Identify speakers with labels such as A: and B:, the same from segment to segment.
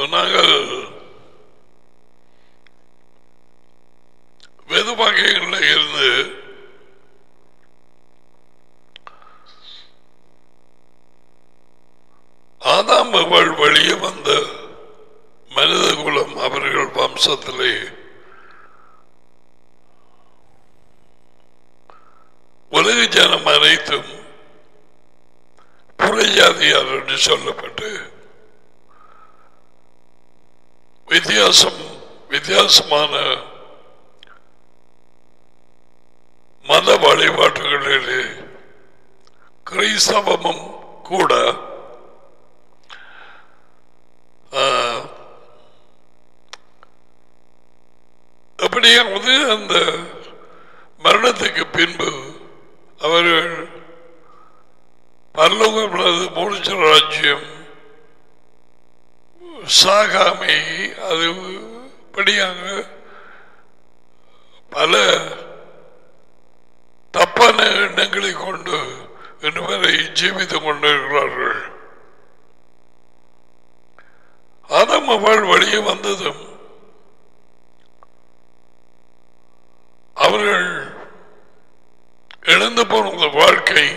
A: நாங்கள் வெது வகைகளில் இருந்து ஆதாம் அவள் வெளியே வந்த மனித குலம் அவர்கள் வம்சத்திலே உலக ஜனம் அனைத்தும் புறஜாதியார் என்று சொல்லப்பட்டு வித்தியாசம் வித்தியாசமான மத வழிபாட்டுகளிலே கிறிஸ்தவமும் கூட ஆஹ், அப்படியாவது அந்த மரணத்துக்கு பின்பு அவர்கள் பரலோகம் அல்லது மூலிச்ச ராஜ்யம் சாகாமை அது படியாக பல தப்பான எண்ணங்களை கொண்டு இன்று வரை ஜீவித்துக் கொண்டிருக்கிறார்கள் ஆதம் அவள் வெளியே வந்ததும் அவர்கள் இழந்து போன வாழ்க்கை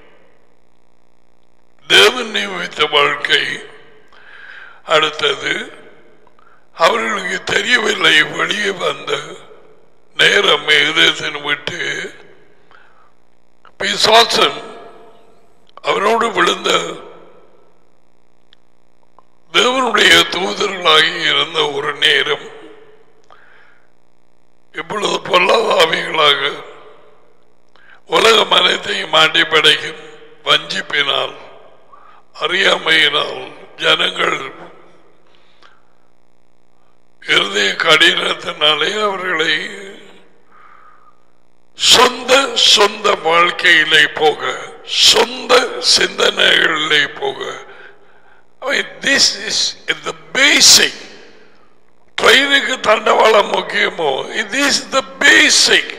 A: தேவன் நியமித்த வாழ்க்கை அடுத்தது அவர்களுக்கு தெரியவில்லை வெளியே வந்த நேரம் எதிர்த்து விட்டு பிசாசன் அவனோடு விழுந்த தேவனுடைய தூதர்களாகி இருந்த ஒரு நேரம் இப்பொழுது பொல்லாத ஆவிகளாக உலகம் அனைத்தையும் மாட்டி படைக்கும் வஞ்சிப்பினால் அறியாமையினால் ஜனங்கள் இருதய கடினத்தினாலே அவர்களை சொந்த சொந்த வாழ்க்கையிலே போக சொந்த சிந்தனைகளிலே போக திஸ் இஸ் the basic ட்ரெயினுக்கு தண்டவாளம் முக்கியமோ இஸ் த பேசிக்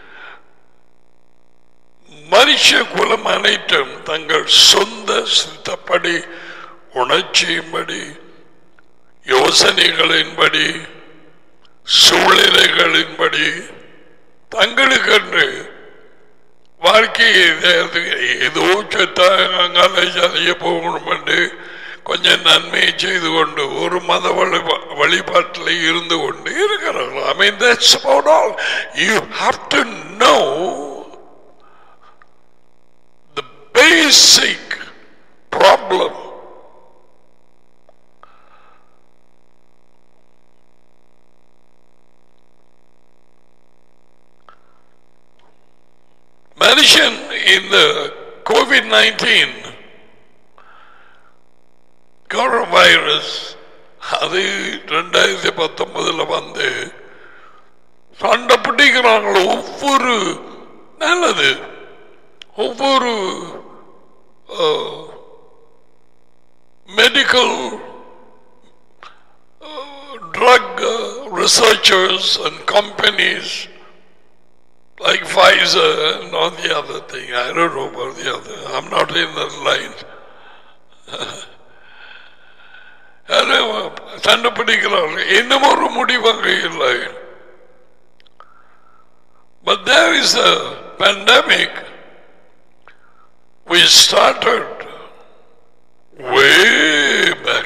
A: மனுஷ குலம் அனைத்தும் தங்கள் சொந்த சித்தப்படி உணர்ச்சியின்படி யோசனைகளின்படி சூழ்நிலைகளின்படி தங்களுக்கென்று வாழ்க்கையை ஏதோ சொத்தாங்கால செய்ய போகணும் என்று கொஞ்சம் நன்மையை செய்து கொண்டு ஒரு மத வழிபா- வழிபாட்டில் இருந்து கொண்டு இருக்கிறார்கள் I mean that's about all you have to know the basic problem மனுஷன் இந்த கோவிட் நைன்டீன் கொரோனா வைரஸ் அது ரெண்டாயிரத்தி பத்தொன்பதுல வந்து சண்டை பிடிக்கிறாங்களோ ஒவ்வொரு நல்லது ஒவ்வொரு medical drug researchers and companies like Pfizer and all the other thing. I don't know about the other. I'm not in that line. கண்டுபிடிக்கிறார்கள் இன்னும் ஒரு முடிவாக இல்லை But there is a pandemic which started way back.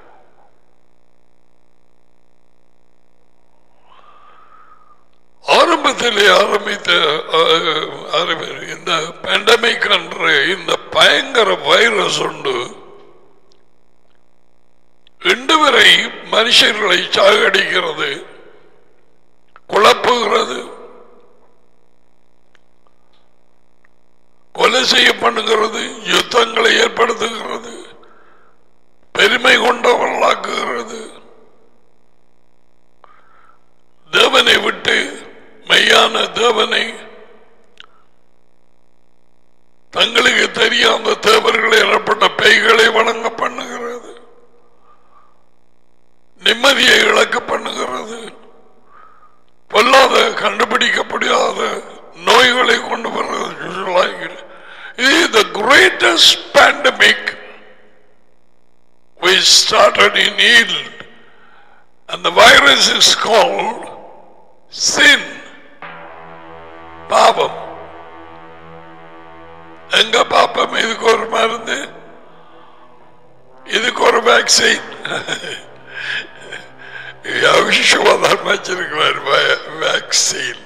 A: ஆரம்பத்திலே ஆரம்பித்த அஹ், ஆரம்பி- இந்த pandemic என்ற இந்த பயங்கர வைரஸ் உண்டு இன்று வரை மனுஷர்களை சாகடிக்கிறது குழப்புகிறது கொலை செய்ய பண்ணுகிறது யுத்தங்களை ஏற்படுத்துகிறது பெருமை கொண்டவர்களாக்குகிறது தேவனை விட்டு மெய்யான தேவனை தங்களுக்கு தெரியாத தேவர்களை எனப்பட்ட பேய்களை வணங்க பண்ணுகிறது நிம்மதியை இழக்க பண்ணுகிறது பொல்லாத கண்டுபிடிக்க முடியாத நோய்களை கொண்டு வருகிறது இது the greatest pandemic which started in Egypt And the virus is called sin. பாவம் எங்க பாப்பம் இதுக்கு ஒரு மருந்து இதுக்கு ஒரு வேக்சின் யோசிச்சுவதான் வச்சிருக்கிறார் வேக்சின்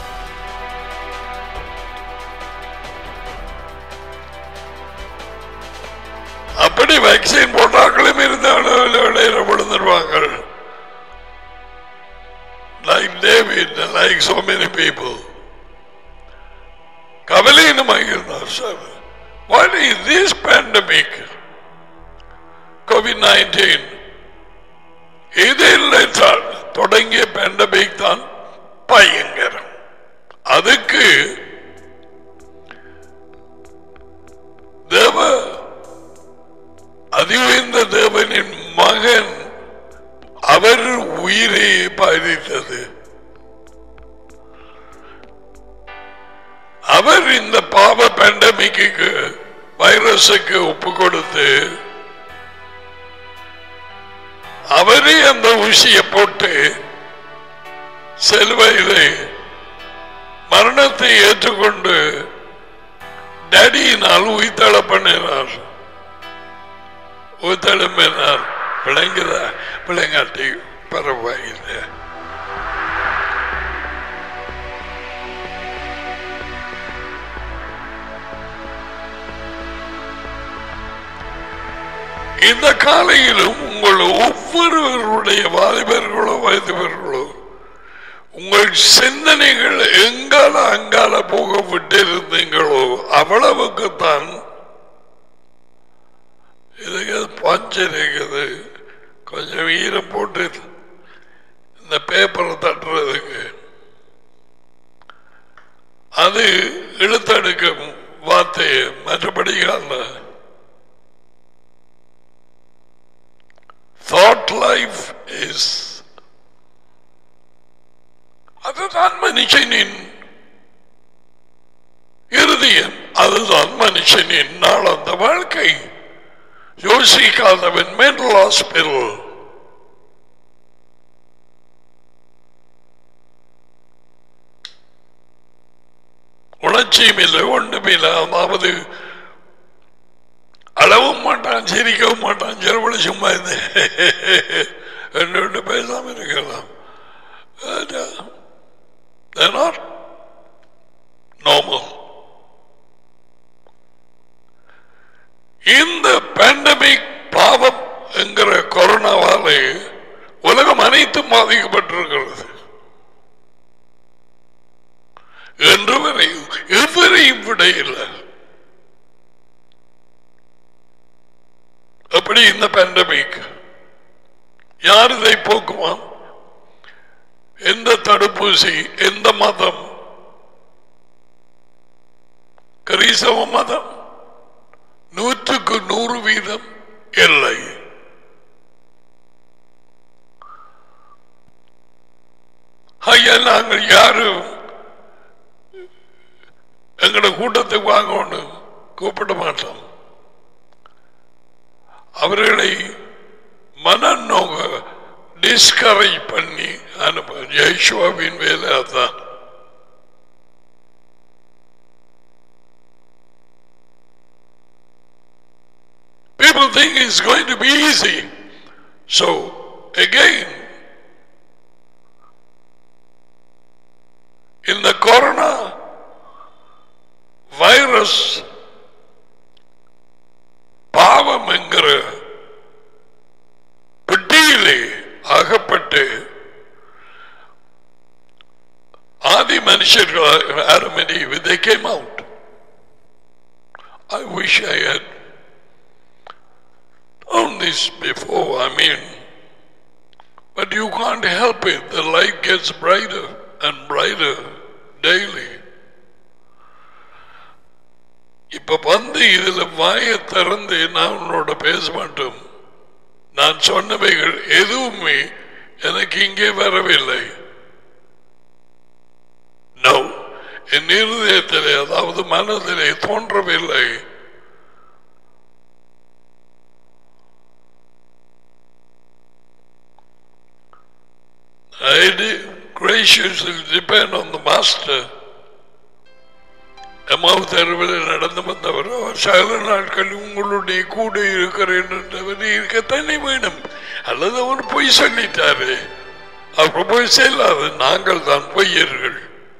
A: அப்படி வேக்சின் போட்டாக்களும் இருந்தாலும் இடையில விழுந்துருவாங்க like David, like so many people. கவலையினமாக இருந்தார் sir What is this pandemic? COVID-19. இது இல்லை சார் தொடங்கிய பேண்டமிக் தான் பயங்கரம் அதுக்கு தேவ அதிவுயர்ந்த தேவனின் மகன் அவர் உயிரை பாதித்தது அவர் இந்த பாவ பேண்டமிக்கு வைரஸுக்கு ஒப்பு கொடுத்து அவரே அந்த ஊசியை போட்டு செல்வையிலே மரணத்தை ஏற்றுக்கொண்டு டேடியினால் உயிர்த்தள பண்ணினார் உயிர்த்தளம்பினார் விளங்குதா விளங்காட்டி பரவாயில்லை இந்த காலையிலும் உங்கள் ஒவ்வொருவருடைய வாலிபர்களோ வயதுபர்களோ உங்கள் சிந்தனைகள் எங்கால அங்கால போக விட்டிருந்தீங்களோ அவ்வளவுக்குத்தான் இதுக்கு பஞ்சு இருக்குது கொஞ்சம் ஈரம் போட்டு இந்த பேப்பரை தட்டுறதுக்கு அது இழுத்தெடுக்கும் வார்த்தையை மற்றபடி அல்ல thought life is அதுதான் மனுஷனின் இறுதியன் அதுதான் மனுஷனின் நாளந்த வாழ்க்கை யோசிக்காதவன் மென்டல் ஹாஸ்பிட்டல் உணர்ச்சியும் இல்லை ஒன்றும் இல்லை அதாவது அளவும் மாட்டான் சிரிக்கவும் மாட்டான் செலவழி சும்மா இருந்து ரெண்டு ரெண்டு பேசாம இருக்கலாம் They're not normal. இந்த பேண்டமிக் பாவம் என்கிற கொரோனாவாலே உலகம் அனைத்தும் பாதிக்கப்பட்டிருக்கிறது என்று வரை எவரையும் விட இல்லை எப்படி இந்த பேண்டமிக் யார் இதை போக்குவான் எந்த தடுப்பூசி எந்த மதம் கிறிஸ்தவ மதம் நூற்றுக்கு நூறு வீதம் இல்லை ஐயா நாங்கள் யாரும் எங்களோட கூட்டத்துக்கு வாங்கணும் கூப்பிட மாட்டோம் அவர்களை மனநோக டிஸ்கரேஜ் பண்ணி அனுப்ப ஜெய்ஷுவாவின் வேலை அதான் People think it's going to be easy. So, again, in the corona virus, பாவம் என்கிற பெட்டியிலே அகப்பட்டு ஆதி மனுஷர்கள் Adam and Eve, they came out. I wish I had known this before, I mean, but you can't help it. The light gets brighter and brighter daily. இப்ப வந்து இதுல வாய திறந்து நான் உன்னோட பேச மாட்டோம் நான் சொன்னவைகள் எதுவுமே எனக்கு இங்கே வரவில்லை நோ என் இருதயத்திலே அதாவது மனதிலே தோன்றவில்லை it graciously depend on the master. எம்மாவு தெருவில் நடந்து வந்தவர் அவர் சகல நாட்கள் உங்களுடைய கூட இருக்கிறேன் என்றவர் இருக்கத்தானே வேணும் அல்லது அவர் பொய் சொல்லிட்டாரு அவர் பொய் செல்லாது நாங்கள் தான் பொய்யர்கள்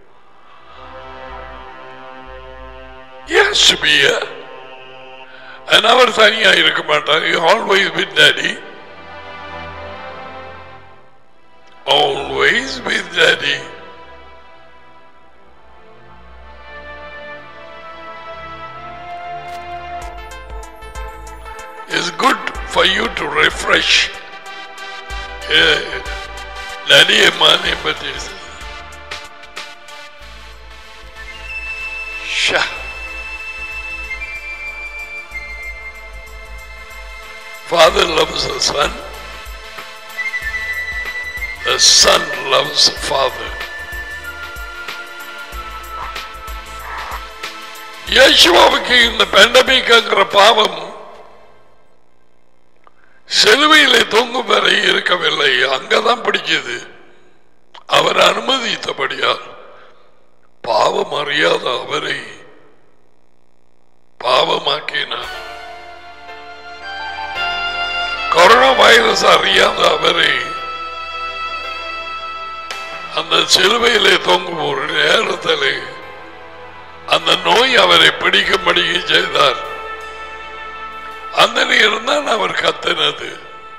A: Yes, be அவர் தனியா இருக்க மாட்டார் always with daddy always with daddy It's good for you to refresh. Yeah. Daddy Emani Baptist. Sha. Father loves the son. The son loves the father. யேசுவாவுக்கு இந்த பெண்டமிக்ங்கிற பாவம் சிலுவையிலே தொங்கும் வரை இருக்கவில்லை அங்கதான் பிடிக்குது அவர் அனுமதித்தபடியால் பாவம் அறியாத அவரை பாவமாக்கினார் கொரோனா வைரஸ் அறியாத அவரை அந்த சிலுவையிலே தொங்கும் ஒரு நேரத்தில் அந்த நோய் அவரை பிடிக்கும்படி செய்தார் அந்த நேரம் தான் அவர் கத்தினது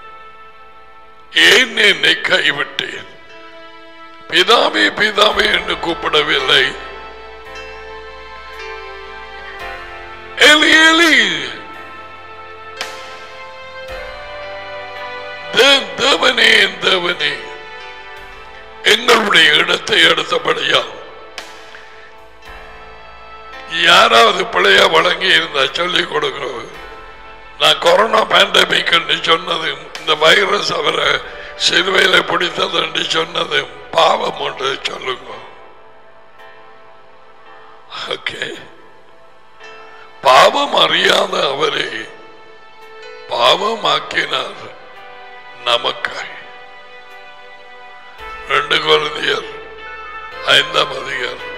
A: ஏன் என்னை கைவிட்டேன் பிதாவே பிதாவே என்று கூப்பிடவில்லை எலி எலி தே- தேவனே என் தேவனே எங்களுடைய இடத்தை எடுத்தபடியா யாராவது பிழையா வழங்கி இருந்தா சொல்லிக் கொடுக்கிறோம் நான் கொரோனா பேண்டமிக் என்று சொன்னது இந்த வைரஸ் அவரை சிலுவையில பிடித்தது என்று சொன்னது பாவம் என்று சொல்லுங்க ஓகே பாவம் அறியாத அவரை பாவமாக்கினார் நமக்காய் ரெண்டு குழந்தையர் ஐந்தாம் அதிகாரம்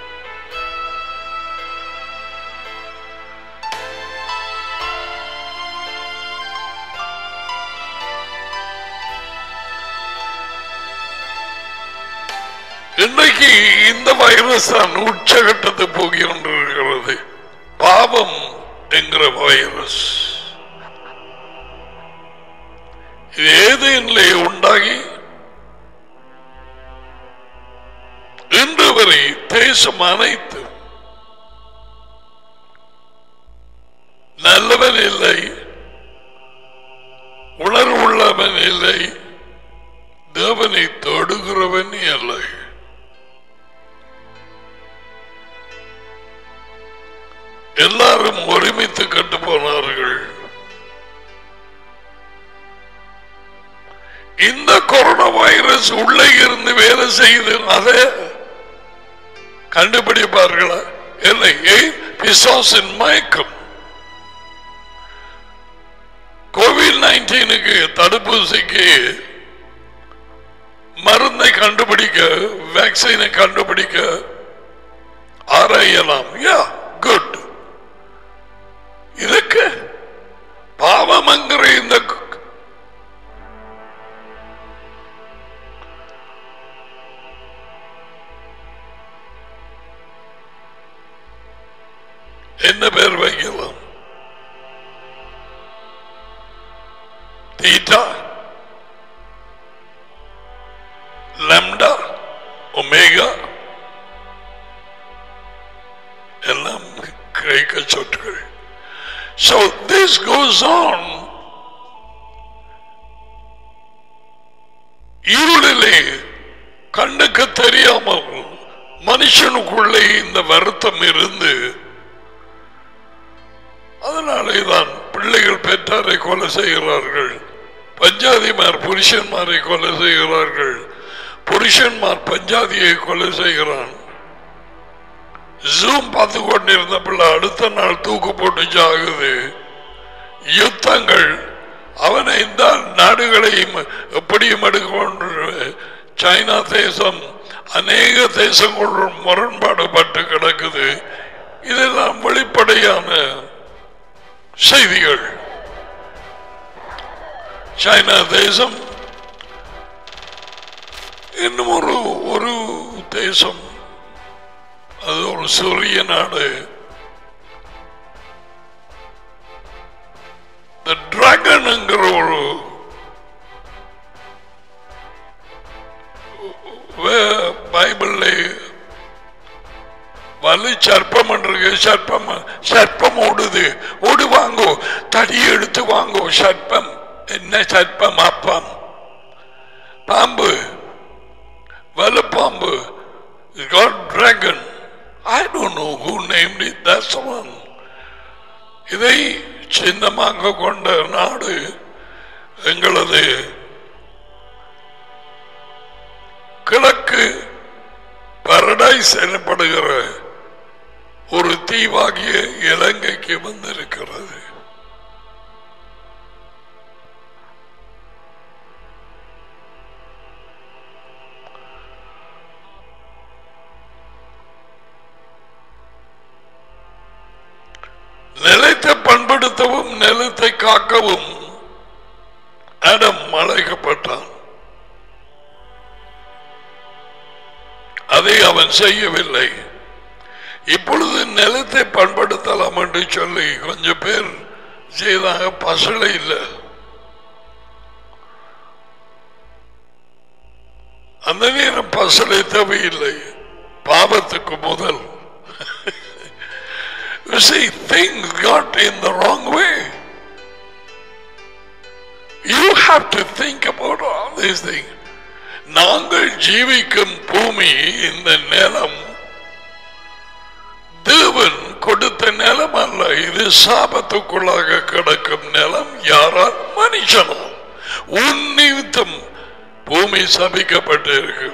A: இன்றைக்கு இந்த வைரஸ் தான் உச்சகட்டத்தை போகி கொண்டிருக்கிறது பாவம் என்கிற வைரஸ் இது ஏதேனிலே உண்டாகி இன்று வரை தேசம் அனைத்து நல்லவன் இல்லை உணர்வுள்ளவன் இல்லை தேவனை தொடுகிறவன் இல்லை எல்லாரும் ஒருமித்து கட்டு போனார்கள் இந்த கொரோனா வைரஸ் உள்ளே இருந்து வேலை செய்து அதை கண்டுபிடிப்பார்களா இல்லை ஏன் பிசாசின் மயக்கம் கோவிட் நைன்டீனுக்கு தடுப்பூசிக்கு மருந்தை கண்டுபிடிக்க வேக்சினை கண்டுபிடிக்க ஆராயலாம் யா குட் இதுக்கு பாவமங்கிற இந்த என்ன பேர் வைக்கலாம் தீட்டா லம்டா ஒமேகா எல்லாம் கிரேக்க சொற்கள் So this goes on. இருளிலே கண்ணுக்கு தெரியாமல் மனுஷனுக்குள்ளே இந்த வருத்தம் இருந்து அதனாலே தான் பிள்ளைகள் பெற்றாரை கொலை செய்கிறார்கள் பஞ்சாதிமார் புருஷன்மாரை கொலை செய்கிறார்கள் புருஷன்மார் பஞ்சாதியை கொலை செய்கிறான் ஜூம் பார்த்து கொண்டிருந்த பிள்ளை அடுத்த நாள் தூக்கு போட்டு சாகுது யுத்தங்கள் அவனை இந்த நாடுகளையும் எப்படியும் எடுக்க சைனா தேசம் அநேக தேசங்களுடன் முரண்பாடுபட்டு கிடக்குது இதெல்லாம் வெளிப்படையான செய்திகள் சைனா தேசம் இன்னும் ஒரு ஒரு தேசம் அது ஒரு சிறிய நாடு The Dragon என்கிற ஒரு வே- பைபிள்ல வலி சர்ப்பம் இருக்கு சர்ப்பம் சர்ப்பம் ஓடுது ஓடு வாங்கோ தடி எடுத்து வாங்கோ சர்ப்பம் என்ன சர்ப்பம் அப்பம் பாம்பு வலுப்பாம்பு god dragon I don't know who named it that's one இதை சின்னமாக கொண்ட நாடு எங்களது கிழக்கு பரடைஸ் எனப்படுகிற ஒரு தீவாகிய இலங்கைக்கு வந்திருக்கிறது நிலத்தை பண்படுத்தவும் நிலத்தை காக்கவும் அடம் அழைக்கப்பட்டான் அதை அவன் செய்யவில்லை இப்பொழுது நிலத்தை பண்படுத்தலாம் என்று சொல்லி கொஞ்சம் பேர் செய்தாங்க பசலை இல்லை அந்த நேரம் பசலை தேவையில்லை பாவத்துக்கு முதல் You see, things got in the wrong way. You have to think about all these things. நாங்கள் ஜீவிக்கும் பூமி இந்த நிலம் தேவன் கொடுத்த நிலம் அல்ல இது சாபத்துக்குள்ளாக கிடக்கும் நிலம் யாரால் மனுஷனும் உன் நிமித்தம் பூமி சபிக்கப்பட்டிருக்கு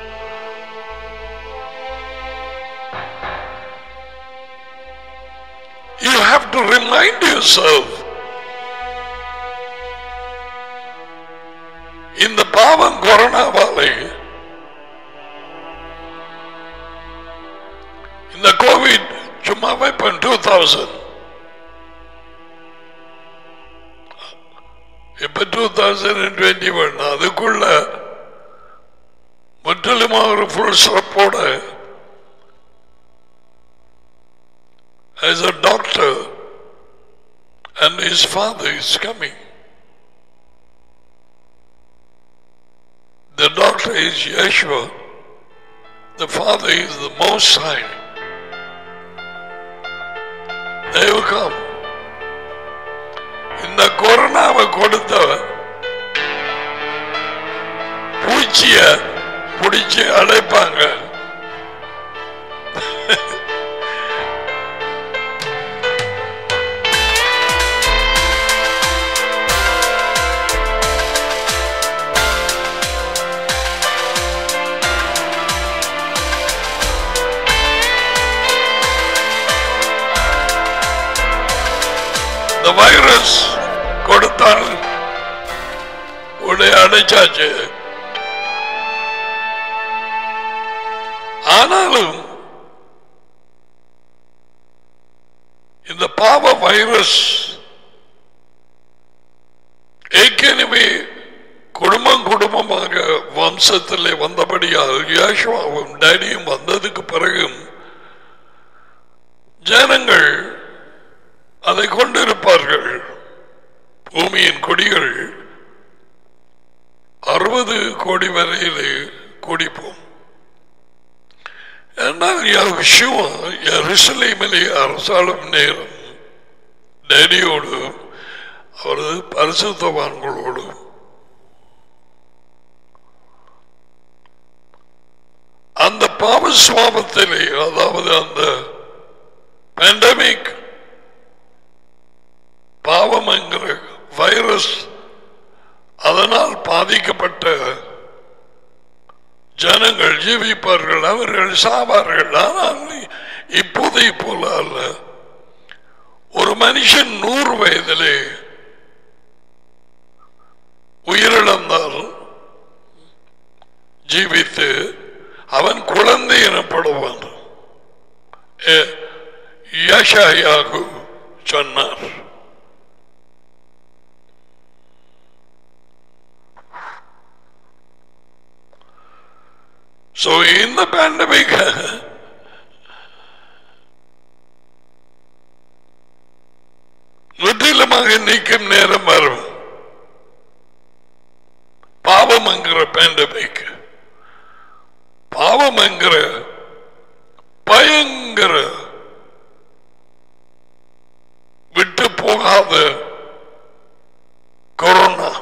A: You have to remind yourself இந்த பாவம் கொரோனாவாலே இந்த கோவிட் சும்மா வைப்பன் டூ தௌசண்ட் இப்ப டூ தௌசண்ட் டுவெண்ட்டி ஒன் அதுக்குள்ள முற்றிலுமாக ஒரு ஃபுல் ஸ்டெப்போட as a doctor and his father is coming. The doctor is Yeshua. The father is the Most High. They will come. இந்த கொரோனாவை கொடுத்த பூச்சிய பிடிச்சு அடைப்பாங்க இந்த வைரஸ் கொடுத்தால் உடைய அடைச்சாச்சு ஆனாலும் இந்த பாவ வைரஸ் ஏற்கனவே குடும்பம் குடும்பமாக வம்சத்திலே வந்தபடியால் யாஷுவாவும் டேடியும் வந்ததுக்கு பிறகும் ஜனங்கள் அதை கொண்டிருப்பார்கள் பூமியின் கொடிகள் அறுபது கோடி வரையிலே குடிப்போம் എന്നാൽ യഹോശുവ യെറുസലേമിലെ அரசாளும் நேரம் டேடியோடு அவரது பரிசுத்தவான்களோடு அந்த பாவ சுவாபத்திலே அதாவது அந்த பேண்டமிக் பாவம் என்கிற வைரஸ் அதனால் பாதிக்கப்பட்ட ஜனங்கள் ஜீவிப்பார்கள் அவர்கள் சாவார்கள் ஆனால் இப்போதை போல அல்ல ஒரு மனுஷன் நூறு வயதிலே உயிரிழந்தால் ஜீவித்து அவன் குழந்தை எனப்படுவான் எ- யஷயாகு சொன்னார் So in the pandemic, முற்றிலுமாக நீக்கும் நேரம் வரும் பாவம் என்கிற பேண்டமிக் பாவம் என்கிற பயங்கர விட்டு போகாத கொரோனா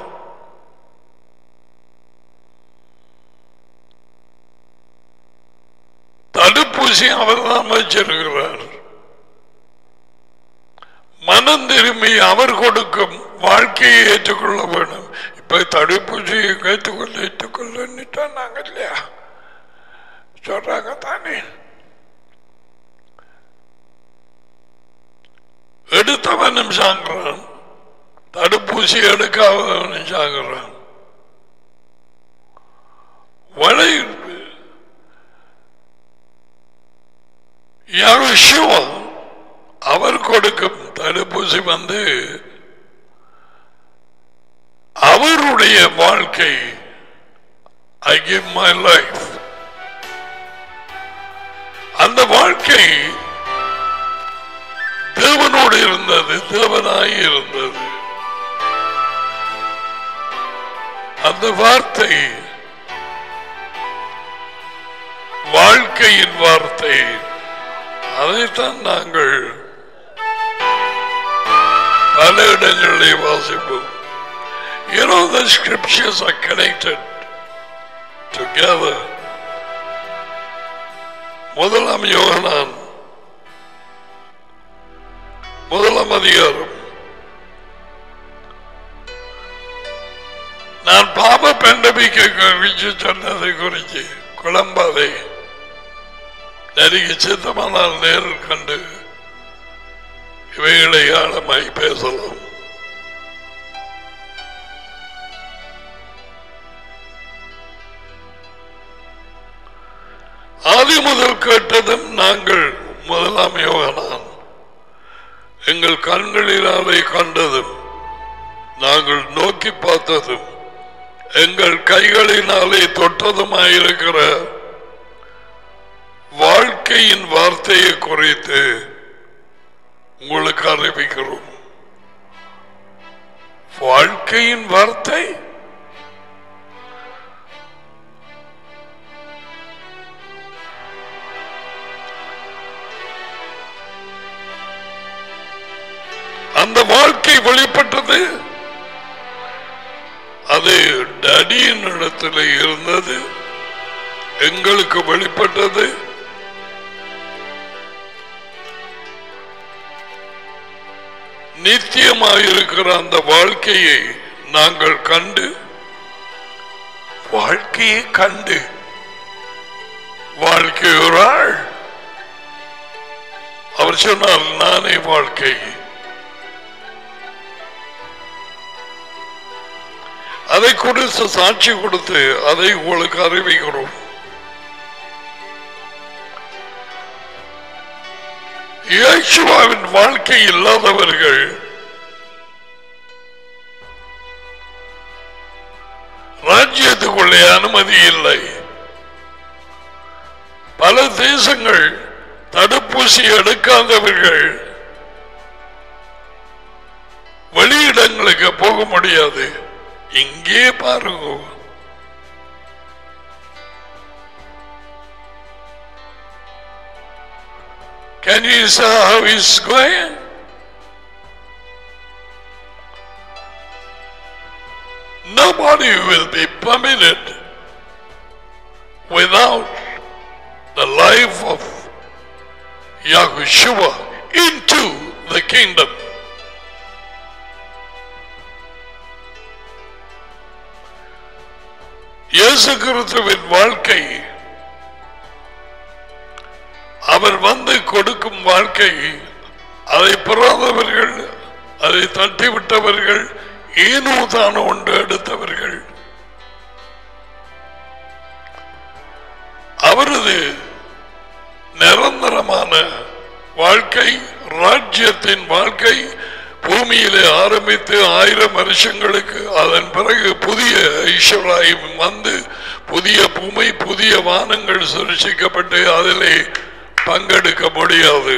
A: தடுப்பூசி அவர் தான் வச்சிருக்கிறார் மனம் திரும்பி அவர் கொடுக்கும் வாழ்க்கையை ஏற்றுக்கொள்ள வேணும் இப்ப தடுப்பூசியை ஏற்றுக்கொள்ள ஏற்றுக்கொள்ள நாங்க இல்லையா சொல்றாங்க தானே எடுத்தவனும் சாங்குறான் தடுப்பூசி எடுக்காதவனும் சாங்குறான் வளை யெகோஷுவா அவர் கொடுக்கும் தடுப்பூசி வந்து அவருடைய வாழ்க்கை ஐ கிவ் மை லைஃப் அந்த வாழ்க்கை தேவனோடு இருந்தது தேவனாய் இருந்தது அந்த வார்த்தை வாழ்க்கையின் வார்த்தை அதைத்தான் நாங்கள் பல இடங்களிலே வாசிப்போம் You know the scriptures are connected together. முதலாம் யோகனான் முதலாம் அதிகாரம் நான் பாப பெண்டபிக்கை குறித்து சொன்னதை குறித்து குழம்பாதை நெருங்கி சித்தமானால் நேரில் கண்டு இவைகளை ஆழமாய் பேசலாம் ஆதி முதல் கேட்டதும் நாங்கள் முதலாம் யோகனான் எங்கள் கண்களினாலே கண்டதும் நாங்கள் நோக்கி பார்த்ததும் எங்கள் கைகளினாலே தொட்டதுமாயிருக்கிற வாழ்க்கையின் வார்த்தையை குறித்து உங்களுக்கு அறிவிக்கிறோம் வாழ்க்கையின் வார்த்தை அந்த வாழ்க்கை வெளிப்பட்டது அது டடியின் இடத்துல இருந்தது எங்களுக்கு வெளிப்பட்டது நித்தியமாயிருக்கிற அந்த வாழ்க்கையை நாங்கள் கண்டு வாழ்க்கையை கண்டு வாழ்க்கை ஒரு ஆள் அவர் சொன்னார் நானே வாழ்க்கை அதை கொடுத்து சாட்சி கொடுத்து அதை உங்களுக்கு அறிவிக்கிறோம் இயேசுவாவின் வாழ்க்கை இல்லாதவர்கள் ராஜ்யத்துக்குள்ளே அனுமதி இல்லை பல தேசங்கள் தடுப்பூசி எடுக்காதவர்கள் வெளியிடங்களுக்கு போக முடியாது இங்கே பாருங்க Can you see how he's going? Nobody will be permitted without the life of Yahushua into the kingdom. இயேசு கிறிஸ்துவின் வாழ்க்கை அவர் வந்து கொடுக்கும் வாழ்க்கை அதை பெறாதவர்கள் அதை தட்டிவிட்டவர்கள் ஏனோ தானோ ஒன்று எடுத்தவர்கள் அவரது நிரந்தரமான வாழ்க்கை ராஜ்யத்தின் வாழ்க்கை பூமியிலே ஆரம்பித்து ஆயிரம் வருஷங்களுக்கு அதன் பிறகு புதிய ஈஸ்வராயும் வந்து புதிய பூமி புதிய வானங்கள் சிருஷிக்கப்பட்டு அதிலே பங்கெடுக்க முடியாது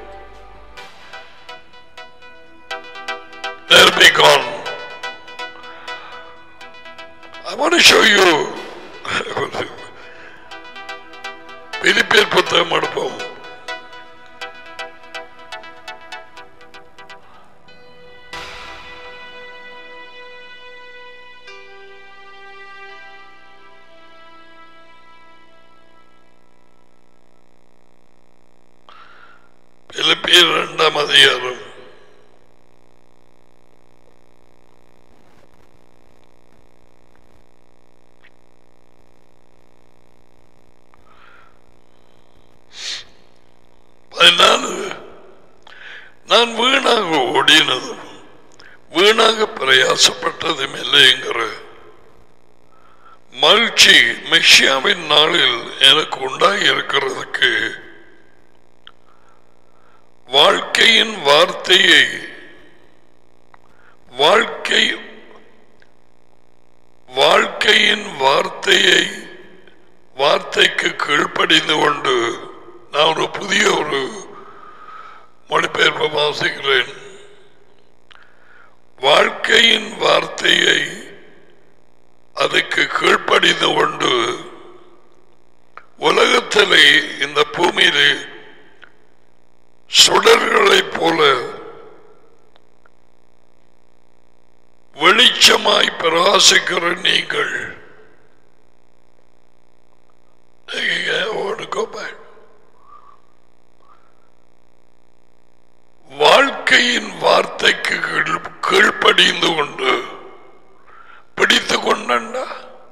A: They'll be gone. I want to show you பிலிப்பியர் புத்தகம் எடுப்போம் பிலிப்பியர் இரண்டாம் அதிகாரம் பதினாலு நான் வீணாக ஓடினதும் வீணாக பிரயாசப்பட்டதும் இல்லைங்கிற மகிழ்ச்சி மெஷியாவின் நாளில் எனக்கு உண்டாகி இருக்கிறதுக்கு வாழ்க்கையின் வார்த்தையை வாழ்க்கை வாழ்க்கையின் வார்த்தையை வார்த்தைக்கு கீழ்ப்படிந்து கொண்டு நான் ஒரு புதிய ஒரு மொழிபெயர்ப்பு வாசிக்கிறேன் வாழ்க்கையின் வார்த்தையை அதுக்கு கீழ்ப்படிந்து கொண்டு உலகத்திலே இந்த பூமியிலே சுடர்களைப் போல வெளிச்சமாய் பிரகாசிக்கிற நீங்கள் ஓடு go back. வாழ்க்கையின் வார்த்தைக்கு கீழ்- கீழ்ப்படிந்து கொண்டு பிடித்து கொண்டா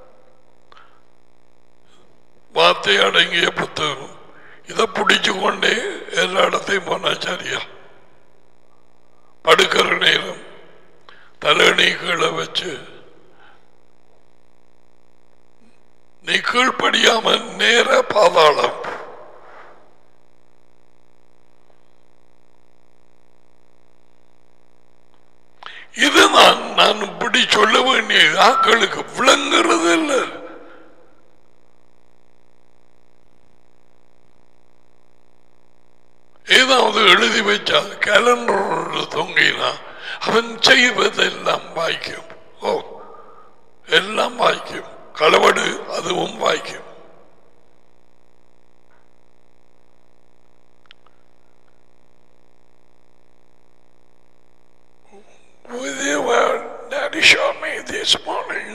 A: வார்த்தை அடங்கிய புத்தகம் இதை பிடிச்சு கொண்டே எல்லா இடத்தையும் போனா சரியா படுக்கிற நேரம் தலையணி கீழே வச்சு நீ கீழ்ப்படியாம நேர பாதாளம் இதுதான் நான் இப்படி சொல்ல வேண்டிய ஆக்களுக்கு விளங்குறது இல்லை ஏதாவது எழுதி வச்சா கேலண்டர் தொங்கினா அவன் செய்வதெல்லாம் வாய்க்கும் ஓ எல்லாம் வாய்க்கும் களவடு அதுவும் வாய்க்கும் With you, well, Daddy showed me this morning.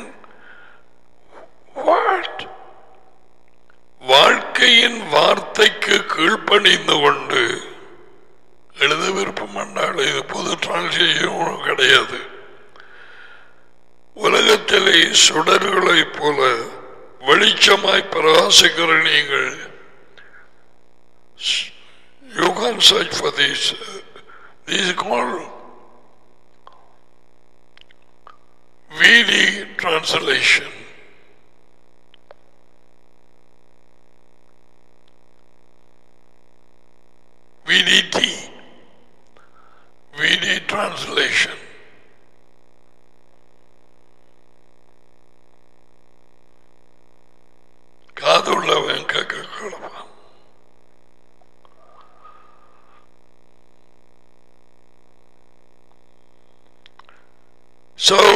A: What? வாழ்க்கையின் வார்த்தைக்கு கீழ்ப்பணிந்து கொண்டு எழுத விருப்பம் என்றால் இது புது டிரான்ஸ்லேஷன் கிடையாது உலகத்திலே சுடர்களைப் போல வெளிச்சமாய் பிரகாசிக்கிற நீங்கள் you can search for these these call VD translation. VDT. VD translation. காதுள்ளவன் கேட்க கிடப்பான் So,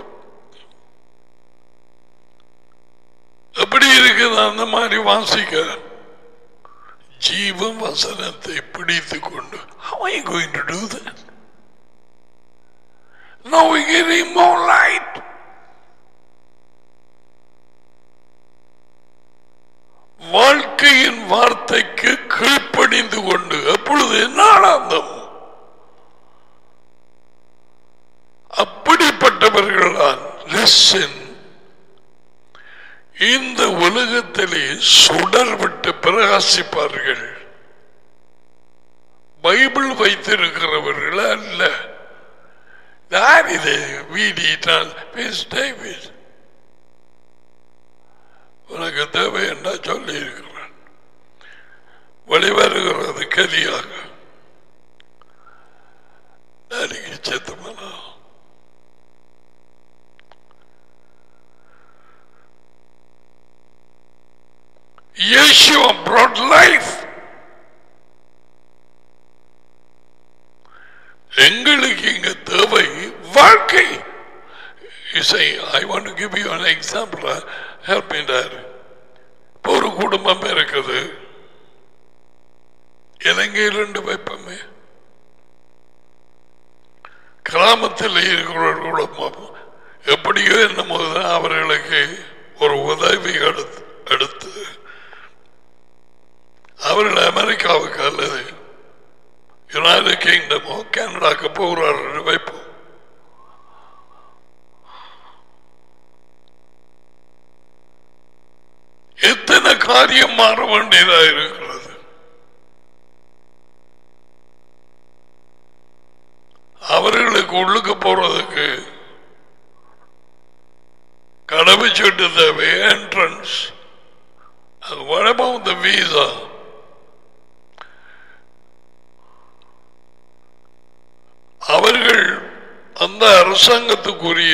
A: எப்படி இருக்குது அந்த மாதிரி வாசிக்க ஜீவ வசனத்தை பிடித்து கொண்டு how are you going to do that now we're getting more light வாழ்க்கையின் வார்த்தைக்கு கீழ்ப்படிந்து கொண்டு எப்பொழுது நாளாந்தம் அப்படிப்பட்டவர்களால் லெசன் இந்த உலகத்திலே சுடர் விட்டு பிரகாசிப்பார்கள் பைபிள் வைத்திருக்கிறவர்கள் அல்ல யார் இது வீடி டேவிட் உனக்கு தேவை என்றா சொல்லி இருக்கிறான் கதியாக நாளைக்கு செத்தமானா Yeshua brought life. எங்களுக்கு இங்க தேவை வாழ்க்கை You say, I want to give you an example. Help me there. இப்ப ஒரு குடும்பம் இருக்குது இலங்கையில் ரெண்டு வைப்பமே கிராமத்தில் இருக்கிற ஒரு குடும்பம் எப்படியோ என்னமோ தான் அவர்களுக்கு ஒரு உதவி எடுத்து எடுத்து அவர்கள் அமெரிக்காவுக்கு அல்லது யுனைடெட் கிங்டமோ கனடாக்கு போகிறார்கள் வைப்போம் எத்தனை காரியம் மாற வேண்டியதா இருக்கிறது அவர்களுக்கு உள்ளுக்கு போறதுக்கு கடவுச்சீட்டு தேவை entrance what about the visa அவர்கள் அந்த அரசாங்கத்துக்குரிய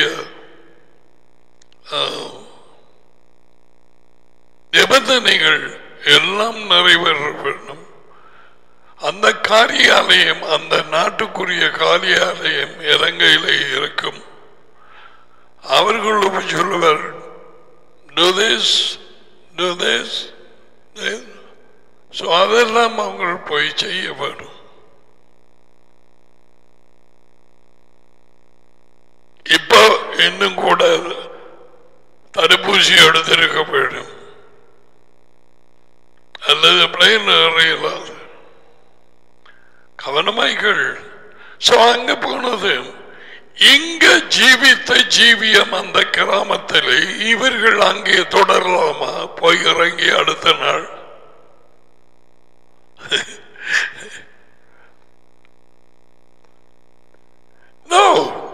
A: ஆஹ், நிபந்தனைகள் எல்லாம் நிறைவேற வேண்டும் அந்த காரியாலயம் அந்த நாட்டுக்குரிய காரியாலயம் இலங்கையிலே இருக்கும் அவர்களும் சொல்லுவார் do this do this so அதெல்லாம் அவங்க போய் செய்ய வேண்டும் இப்போ இன்னும் கூட தடுப்பூசி எடுத்திருக்க வேண்டும் அல்லது பிளேன் இயலாது கவனமாய்கள் சோ அங்க போனது இங்க ஜீவித்த ஜீவியம் அந்த கிராமத்திலே இவர்கள் அங்கே தொடரலாமா போய் இறங்கி அடுத்த நாள் No.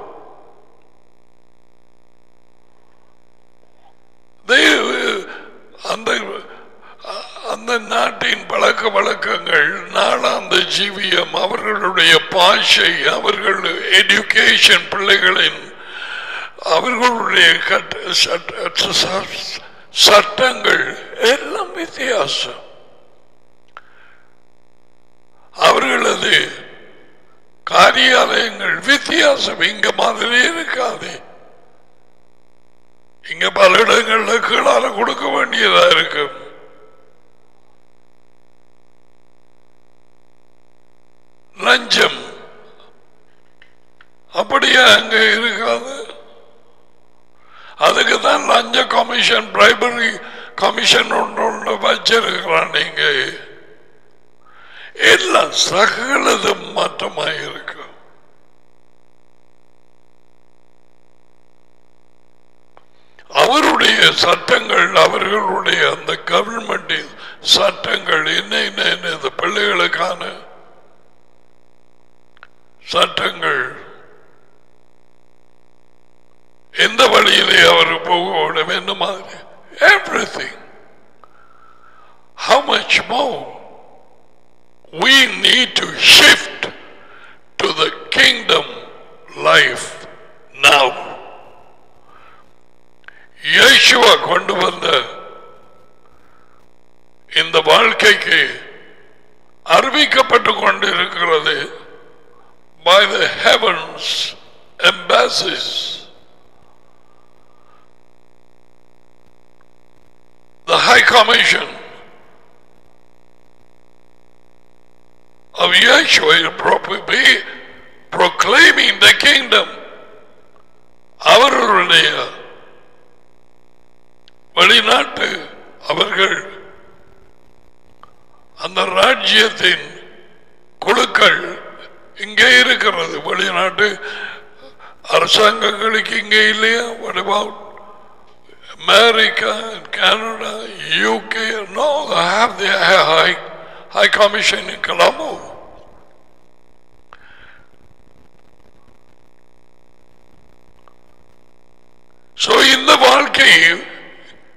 A: They, அந்த அந்த நாட்டின் பழக்க வழக்கங்கள் நாளாந்த ஜீவியம் அவர்களுடைய பாஷை அவர்கள் எஜுகேஷன் பிள்ளைகளின் அவர்களுடைய கட்ட- சட்ட- ச- சட்டங்கள் எல்லாம் வித்தியாசம் அவர்களது காரியாலயங்கள் வித்தியாசம் இங்க மாதிரி இருக்காது இங்க பல இடங்கள்ல கீழால கொடுக்க வேண்டியதா இருக்கு லஞ்சம் அப்படியே அங்க இருக்காது அதுக்கு தான் லஞ்ச கமிஷன் பிரைபரி கமிஷன் ஒன்று ஒன்று வச்சிருக்கிறான் நீங்க எல்லாம் சகலதும் மாற்றமாக இருக்கு அவருடைய சட்டங்கள் அவர்களுடைய அந்த கவர்மெண்டின் சட்டங்கள் என்ன என்ன என்ன இந்த பிள்ளைகளுக்கான சட்டங்கள் எந்த வழியிலே அவர் போக வேண்டும் என்ன மாதிரி everything how much more we need to shift to the kingdom life now இயேசுவா கொண்டு வந்த இந்த வாழ்க்கைக்கு அறிவிக்கப்பட்டு கொண்டிருக்கிறது by the heavens embassies the high commission of Yeshua is probably proclaiming the kingdom அவர்களுடைய வெளிநாட்டு அவர்கள் அந்த ராஜ்யத்தின் குழுக்கள் இங்கே இருக்கிறது வெளிநாட்டு அரசாங்கங்களுக்கு இங்கே இல்லையா what about America and Canada, UK, no, they have the high, high commission in Colombo. So இந்த வாழ்க்கை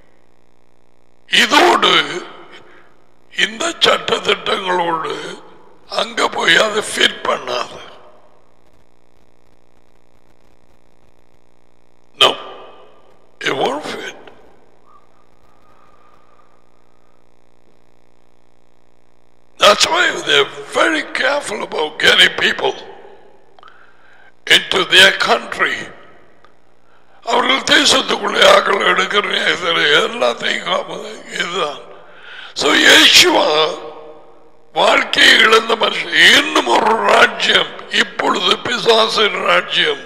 A: இதோடு இந்த சட்ட திட்டங்களோடு அங்க போய் அதை ஃபிட் பண்ணாது No, it won't fit. That's why they're very careful about getting people into their country. அவர்கள் தேசத்துக்குள்ளே ஆக்கள் எடுக்கிற நேரத்தில் எல்லாத்தையும் காப்பது இதுதான் ஸோ இயேசுவா வாழ்க்கையை இழந்த மனுஷன் இன்னும் ஒரு ராஜ்யம் இப்பொழுது பிசாசின் ராஜ்யம்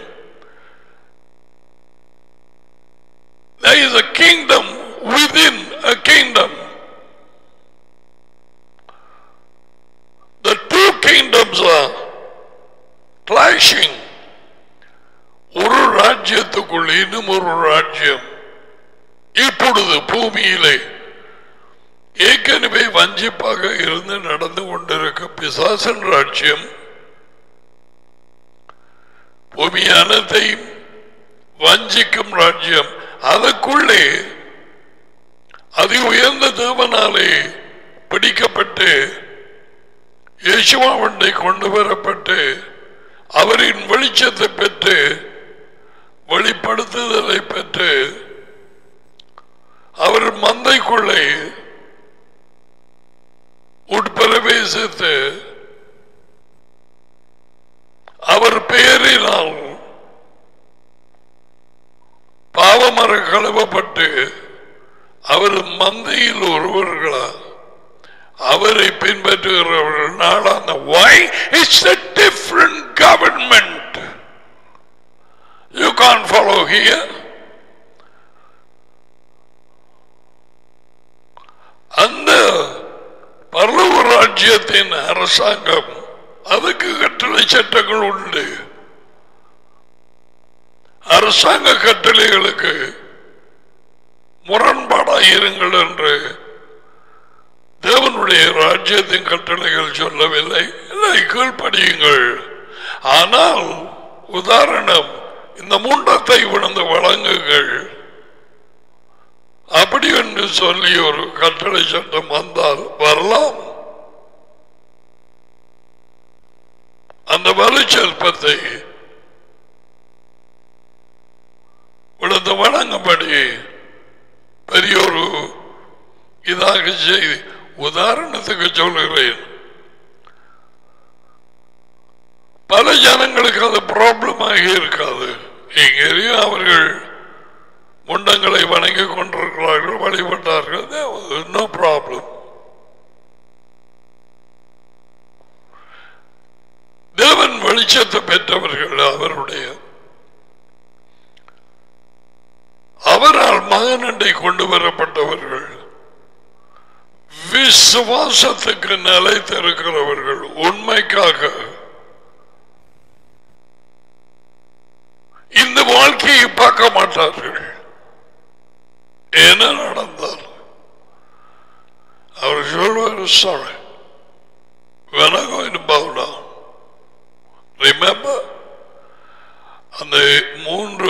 A: There is a kingdom within a kingdom. The two kingdoms are clashing. ஒரு ராஜ்யத்துக்குள் இன்னும் ஒரு ராஜ்யம் இப்பொழுது பூமியிலே ஏற்கனவே வஞ்சிப்பாக இருந்து நடந்து கொண்டிருக்க பிசாசன் ராஜ்யம் பூமி அனைத்தையும் வஞ்சிக்கும் ராஜ்யம் அதற்குள்ளே அதி உயர்ந்த தேவனாலே பிடிக்கப்பட்டு இயேசுவாவண்டை கொண்டு வரப்பட்டு அவரின் வெளிச்சத்தை பெற்று வெளிப்படுத்துதலை பெற்று அவர் மந்தைக்குள்ளே உட்பிரவேசித்து அவர் பெயரினால் பாவமர கழுவப்பட்டு அவர் மந்தையில் ஒருவர்களா அவரை பின்பற்றுகிறவர்கள் நாளான why it's a different government you can't follow here அந்த பரலோக ராஜ்யத்தின் அரசாங்கம் அதுக்கு கட்டளை சட்டங்கள் உண்டு அரசாங்க கட்டளைகளுக்கு முரண்பாடாக இருங்கள் என்று தேவனுடைய ராஜ்யத்தின் கட்டளைகள் சொல்லவில்லை இல்லை கீழ்ப்படியுங்கள் ஆனால் உதாரணம் இந்த முண்டத்தை விழுந்து வழங்குங்கள் அப்படி என்று சொல்லி ஒரு கட்டளை சட்டம் வந்தால் வரலாம் அந்த வலுச்செல்பத்தை விழுந்து வழங்கும்படி பெரிய ஒரு இதாக செய்து உதாரணத்துக்கு சொல்லுகிறேன் பல ஜனங்களுக்கு அது ப்ராப்ளமாக இருக்காது எங்கேயும் அவர்கள் முண்டங்களை வணங்கி கொண்டிருக்கிறார்கள் வழிபட்டார்கள் நோ ப்ராப்ளம் தேவன் வெளிச்சத்தை பெற்றவர்கள் அவருடைய அவரால் மகனண்டை கொண்டு வரப்பட்டவர்கள் விசுவாசத்துக்கு நிலைத்திருக்கிறவர்கள் உண்மைக்காக இந்த வாழ்க்கையை பார்க்க மாட்டார்கள் என்ன நடந்தார் அவர் சொல்வார் sorry when I going to bow down remember அந்த மூன்று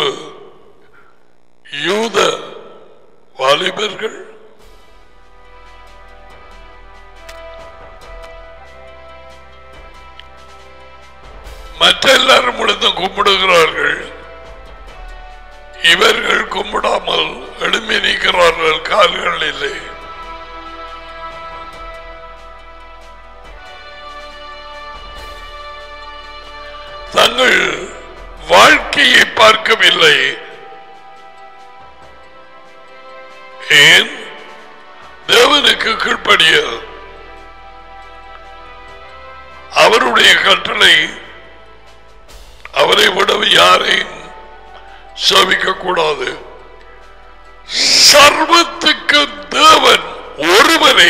A: யூத வாலிபர்கள் மற்ற எல்லாரும் விழுந்து கும்பிடுகிறார்கள் இவர்கள் கும்பிடாமல் எழும்பி நிற்கிறார்கள் கால்கள் இல்லை தங்கள் வாழ்க்கையை பார்க்கவில்லை ஏன் தேவனுக்கு கீழ்ப்படிய அவருடைய கட்டளை அவரை விட யாரையும் சபிக்க கூடாது சர்வத்துக்கு தேவன் ஒருவரை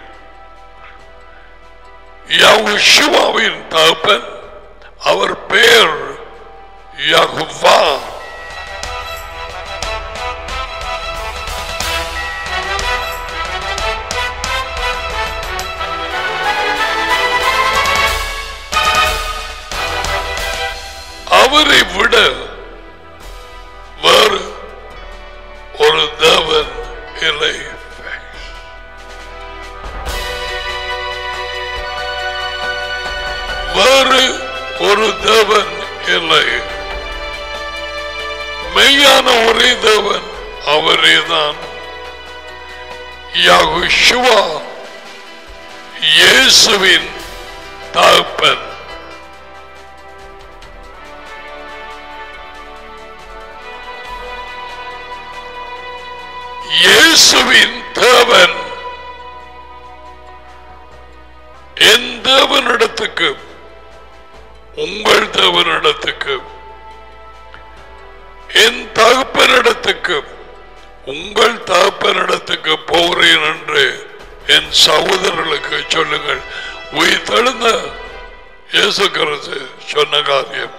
A: யகுஷுவாவின் தகப்பன் அவர் பெயர் யகுவா அவரை விட வேறு ஒரு தேவன் இல்லை வேறு ஒரு தேவன் இல்லை மெய்யான ஒரே தேவன் அவரேதான் யாகுஷுவா இயேசுவின் தகப்பன் இயேசுவின் தேவன் என் தேவனிடத்துக்கு உங்கள் தேவனிடத்துக்கு என் தகப்பனிடத்துக்கு உங்கள் தகப்பனிடத்துக்கு போகிறேன் என்று என் சகோதரர்களுக்கு சொல்லுங்கள் உயிர் தெழுந்த இயேசு கிறிஸ்து சொன்ன காரியம்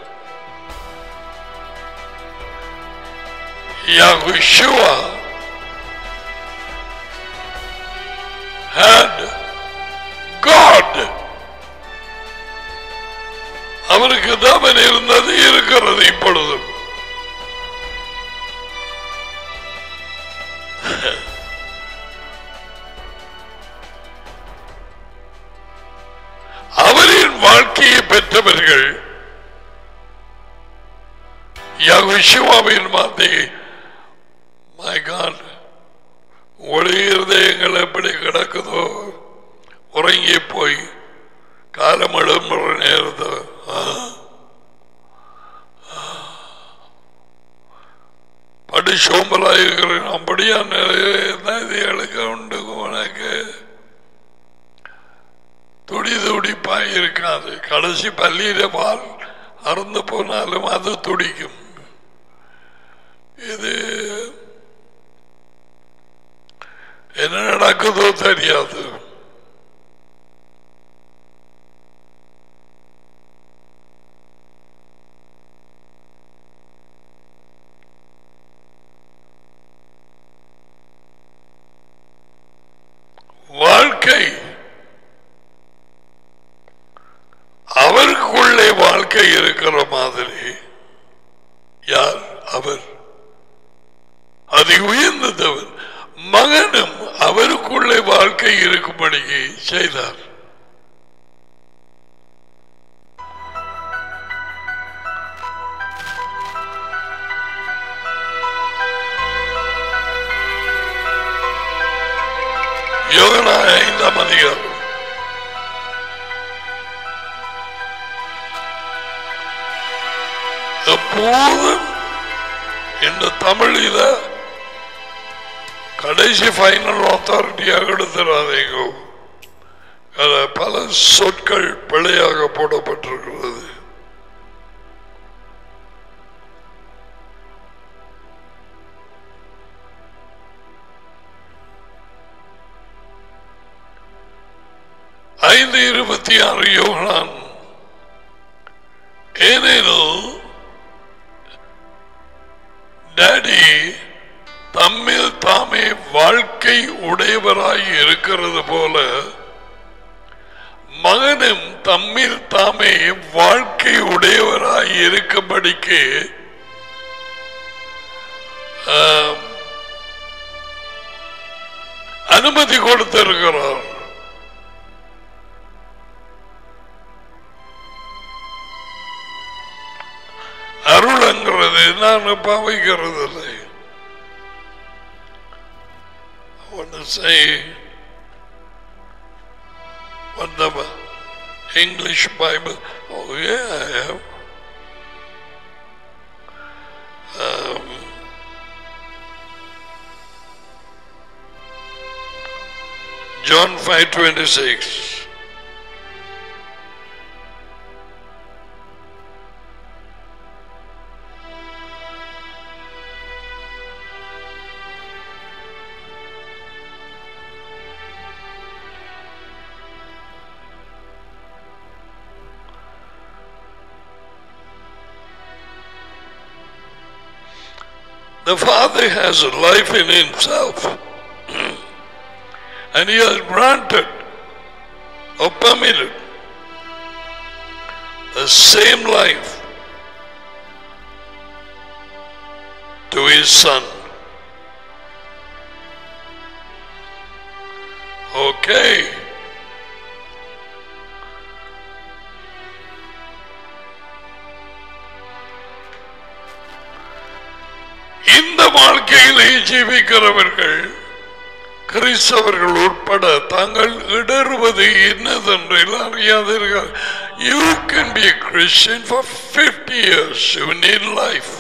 A: Yahushua had God அவருக்கு தவன் இருந்தது இருக்கிறது இப்பொழுதும் அவரின் வாழ்க்கையை பெற்றவர்கள் யகுஷுவாவின் வார்த்தையை மை காட் ஒளி இருதயங்கள் எப்படி கிடக்குதோ உறங்கி போய் காலம் எழும்புற நேரத்தை ஆ, படி சோம்பலாயிருக்கிறேன் அப்படியா நதிகளுக்கு உண்டு உனக்கு துடி துடிப்பாய் இருக்காது கடைசி பள்ளியில பால் அறந்து போனாலும் அது துடிக்கும் இது என்ன நடக்குதோ தெரியாது வாழ்க்கை அவருக்குள்ளே வாழ்க்கை இருக்கிற மாதிரி யார் அவர் அதை உயர்ந்ததவர் மகனும் அவருக்குள்ளே வாழ்க்கை இருக்கும்படி செய்தார் யோகனா ஐந்தாம் அதிகாரம் எப்போதும் இந்த தமிழில கடைசி ஃபைனல் அத்தாரிட்டியாக எடுத்துறாதீங்க அதுல பல சொற்கள் பிழையாக போடப்பட்டிருக்கிறது ஐந்து இருபத்தி ஆறு யோகனான் ஏனெனில் டாடி தம்மில் தாமே வாழ்க்கை உடையவராய் இருக்கிறது போல மகனும் தம்மில் தாமே வாழ்க்கை உடையவராய் இருக்கும்படிக்கு ஆம், அனுமதி கொடுத்திருக்கிறார் அருள்ங்கிறது நான் பாவிக்கிறது இல்லை I want to say what the English Bible. Oh yeah, I have. Um, John five twenty six. The Father has a life in Himself, and He has granted or permitted the same life to His Son. Okay. உலகத்திலே ஜீவிக்கிறவர்கள் கிறிஸ்தவர்கள் உட்பட தாங்கள் இடறுவது என்னதென்று அறியாதீர்கள் you can be Christian for fifty years you need life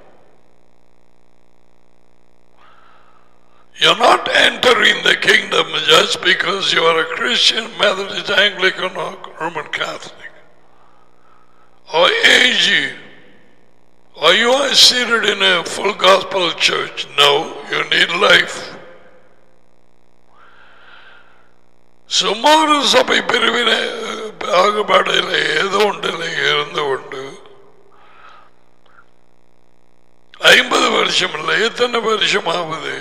A: You're not entering the kingdom just because you are a Christian, Methodist, Anglican, or Roman Catholic. Or AG. Or you are seated in a full gospel church. No, you need life. சுமாறு சபை பிரிவின பாகுபாடில் ஏதோ ஒன்றில் இருந்து கொண்டு ஐம்பது வருஷம் இல்லை எத்தனை வருஷம் ஆகுது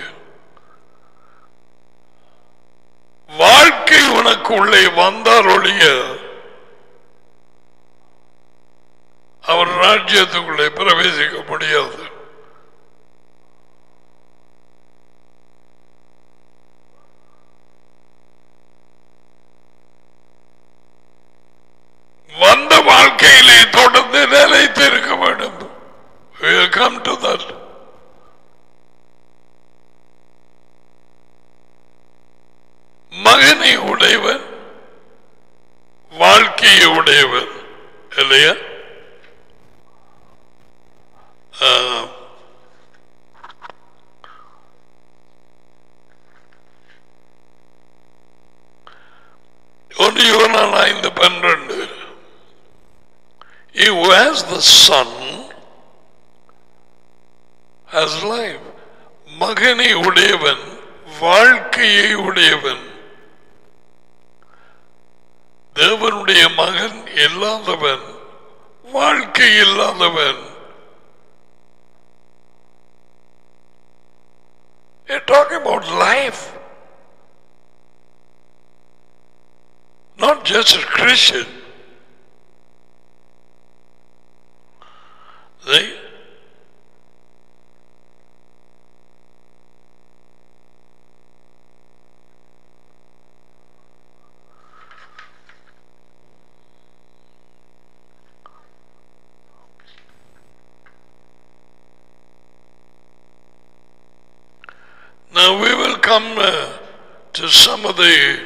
A: வாழ்க்கை உனக்கு உள்ளே வந்தால் ஒழிய அவர் ராஜ்யத்துக்குள்ளே பிரவேசிக்க முடியாது வந்த வாழ்க்கையிலே தொடர்ந்து நிலைத்திருக்க வேண்டும் We'll come to that. மகனை உடையவன் வாழ்க்கையை உடையவன் இல்லையா ஆ. ஒன்று யோனான் ஐந்து பன்னிரண்டு He who has the son has life. மகனை உடையவன் வாழ்க்கையை உடையவன் தேவனுடைய மகன் இல்லாதவன் வாழ்க்கை இல்லாதவன் You're talking about life. Not just a Christian. See? Now we will come uh, to some of the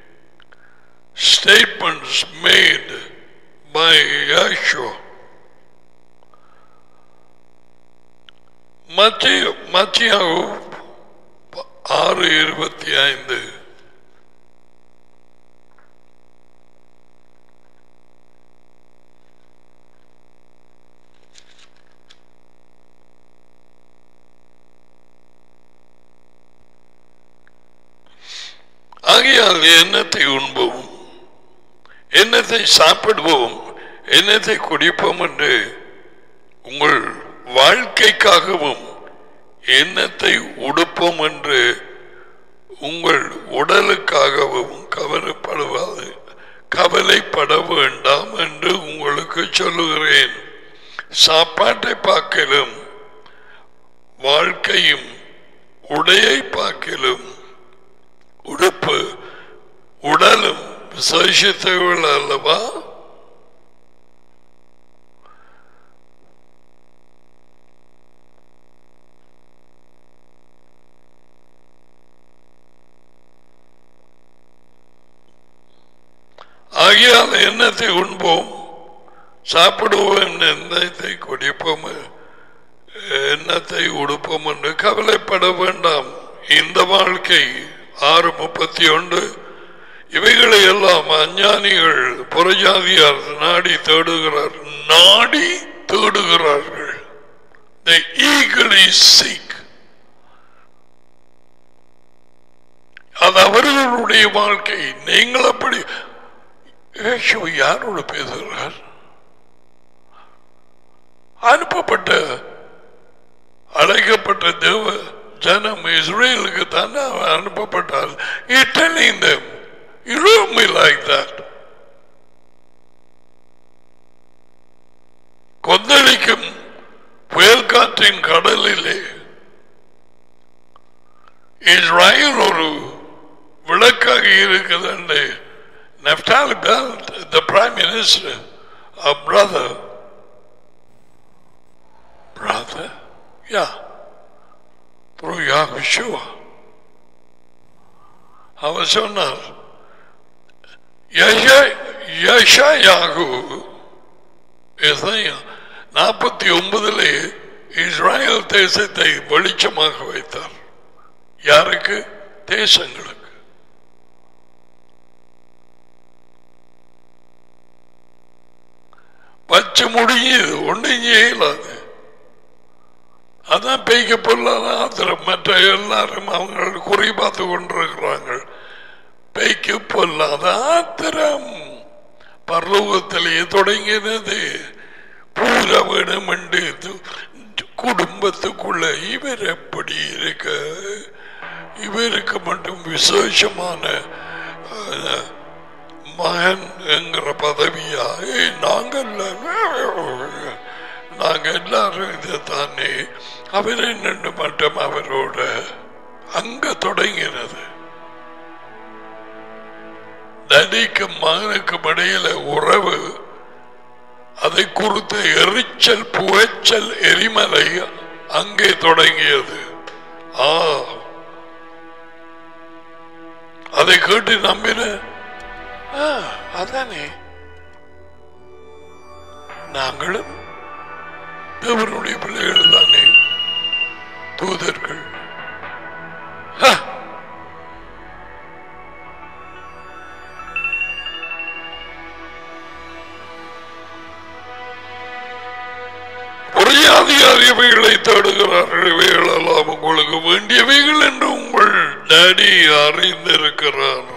A: statements made by Yahshua. மத்திய மத்தியாவு ஆறு இருபத்தி ஐந்து ஆகையால் எண்ணத்தை உண்போம் எண்ணத்தை சாப்பிடுவோம் எண்ணத்தை குடிப்போம் என்று உங்கள் வாழ்க்கைக்காகவும் எண்ணத்தை உடுப்போம் என்று உங்கள் உடலுக்காகவும் கவலைப்படுவாது கவலைப்பட வேண்டாம் என்று உங்களுக்கு சொல்லுகிறேன் சாப்பாட்டை பார்க்கலும் வாழ்க்கையும் உடையை பார்க்கலும் உடுப்பு உடலும் விசேஷத்தவள் அல்லவா ஆகியால் எண்ணத்தை உண்போம் சாப்பிடுவோம் எண்ணத்தை குடிப்போம் எண்ணத்தை உடுப்போம் என்று கவலைப்பட வேண்டாம் இந்த வாழ்க்கை ஆறு முப்பத்தி ஒன்று இவைகளை எல்லாம் அஞ்ஞானிகள் புறஜாதியார் நாடி தேடுகிறார் நாடி தேடுகிறார்கள் They eagerly seek. அது அவர்களுடைய வாழ்க்கை நீங்கள் அப்படி இயேசு யாரோடு பேசுகிறார் அனுப்பப்பட்ட அழைக்கப்பட்ட தேவ ஜனம் இஸ்ரேலுக்கு தானே அவன் அனுப்பப்பட்டார் He telling them, you don't be like that. கொந்தளிக்கும் புயல் காற்றின் கடலிலே இஸ்ராயல் ஒரு விளக்காக இருக்குது Naftali Belt, the Prime Minister, a brother, brother, yeah, through Yahushua. அவர் சொன்னார் யஷாயாகு நாற்பத்தி ஒன்பதிலே இஸ்ராயல் தேசத்தை வெளிச்சமாக வைத்தார் யாருக்கு தேசங்களுக்கு வச்சு முடியுது ஒன்றும் செய்யலாது அதான் பெய்க்க பொருளாத ஆத்திரம் மற்ற எல்லாரும் அவங்க குறி பார்த்து கொண்டிருக்கிறாங்க பெய்க்கு பொல்லாத ஆத்திரம் பரலோகத்திலேயே தொடங்கினது பூர வேணும் என்று குடும்பத்துக்குள்ள இவர் எப்படி இருக்க இவருக்கு மட்டும் விசேஷமான அஹ், மகன் என்கிற பதவியா ஏய், நாங்கள் நாங்க எல்லாரும் இதை தானே அவர் என்னென்னு மட்டும் அவரோட அங்க தொடங்கினது நடிக்கும் மகனுக்கும் இடையில உறவு அதை குறித்த எரிச்சல் புகைச்சல் எரிமலை அங்கே தொடங்கியது ஆ அதை கேட்டு நம்பின ஆ, அதானே நாங்களும் தேவனுடைய பிள்ளைகள் தானே தூதர்கள் ஆ. புரியாதியாரியவைகளை தேடுகிறார்கள் இவைகள் எல்லாம் உங்களுக்கு வேண்டியவைகள் என்று உங்கள் டாடி அறிந்திருக்கிறார்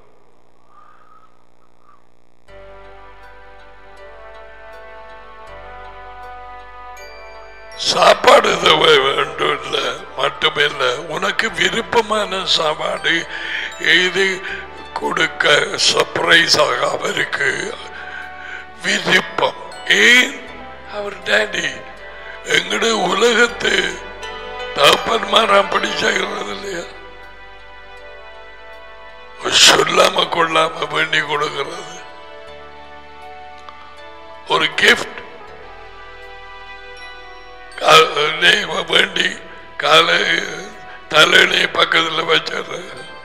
A: சாப்பாடு தேவை வேண்டும் இல்லை மட்டுமில்லை உனக்கு விருப்பமான சாப்பாடு இது கொடுக்க சர்ப்ரைஸாக அவருக்கு விருப்பம் ஏன் அவர் டேடி எங்கட உலகத்து தகப்பன்மார் அப்படி செய்கிறது இல்லையா சொல்லாம கொள்ளாம வேண்டி கொடுக்கிறது ஒரு கிஃப்ட் வேண்டி காலை தலையிலே பக்கத்துல வச்சிடுற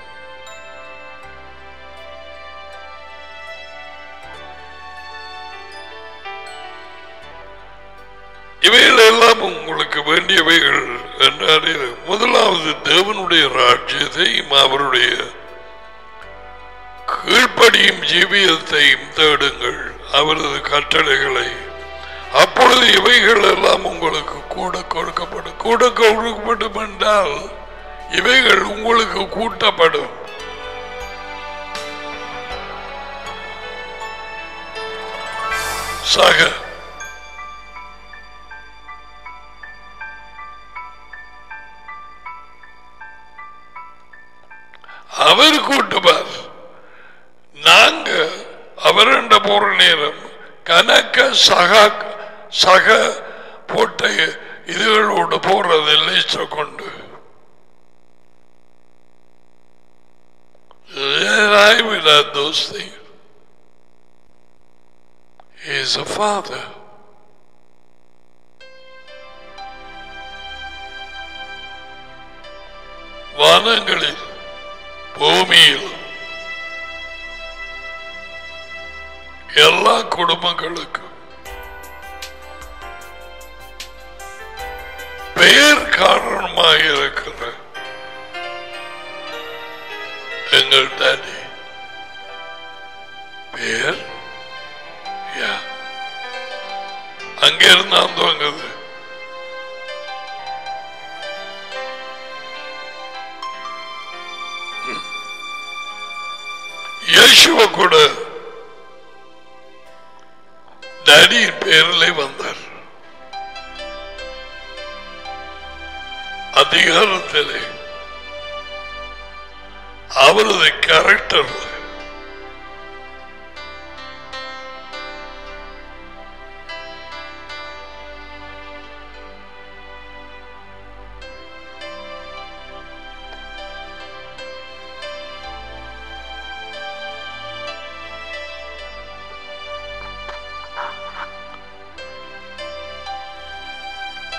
A: இவைகள் எல்லாம் உங்களுக்கு வேண்டியவைகள் என்றாலே முதலாவது தேவனுடைய ராஜ்யத்தையும் அவருடைய கீழ்ப்படியும் ஜீவியத்தையும் தேடுங்கள் அவரது கட்டளைகளை அப்பொழுது இவைகள் எல்லாம் உங்களுக்கு கூட கொடுக்கப்படும் கூட கொடுக்கப்படும் என்றால் இவைகள் உங்களுக்கு கூட்டப்படும் சக அவர் கூட்டுவார் நாங்க அவரண்ட போற நேரம் கணக்க சக சக போட்ட இதுகளோடு போறது லிஸ்ட கொண்டு I will add those things. He is a father. வானங்களில் பூமியில் எல்லா குடும்பங்களுக்கும் பெயர் காரணமாக இருக்கிற எங்கள் டாடி பெயர் யா அங்கே இருந்து அந்த வந்தது யேசுவ கூட டாடியின் பேரிலே வந்தார் அதிகாரத்திலே அவரது கேரக்டர்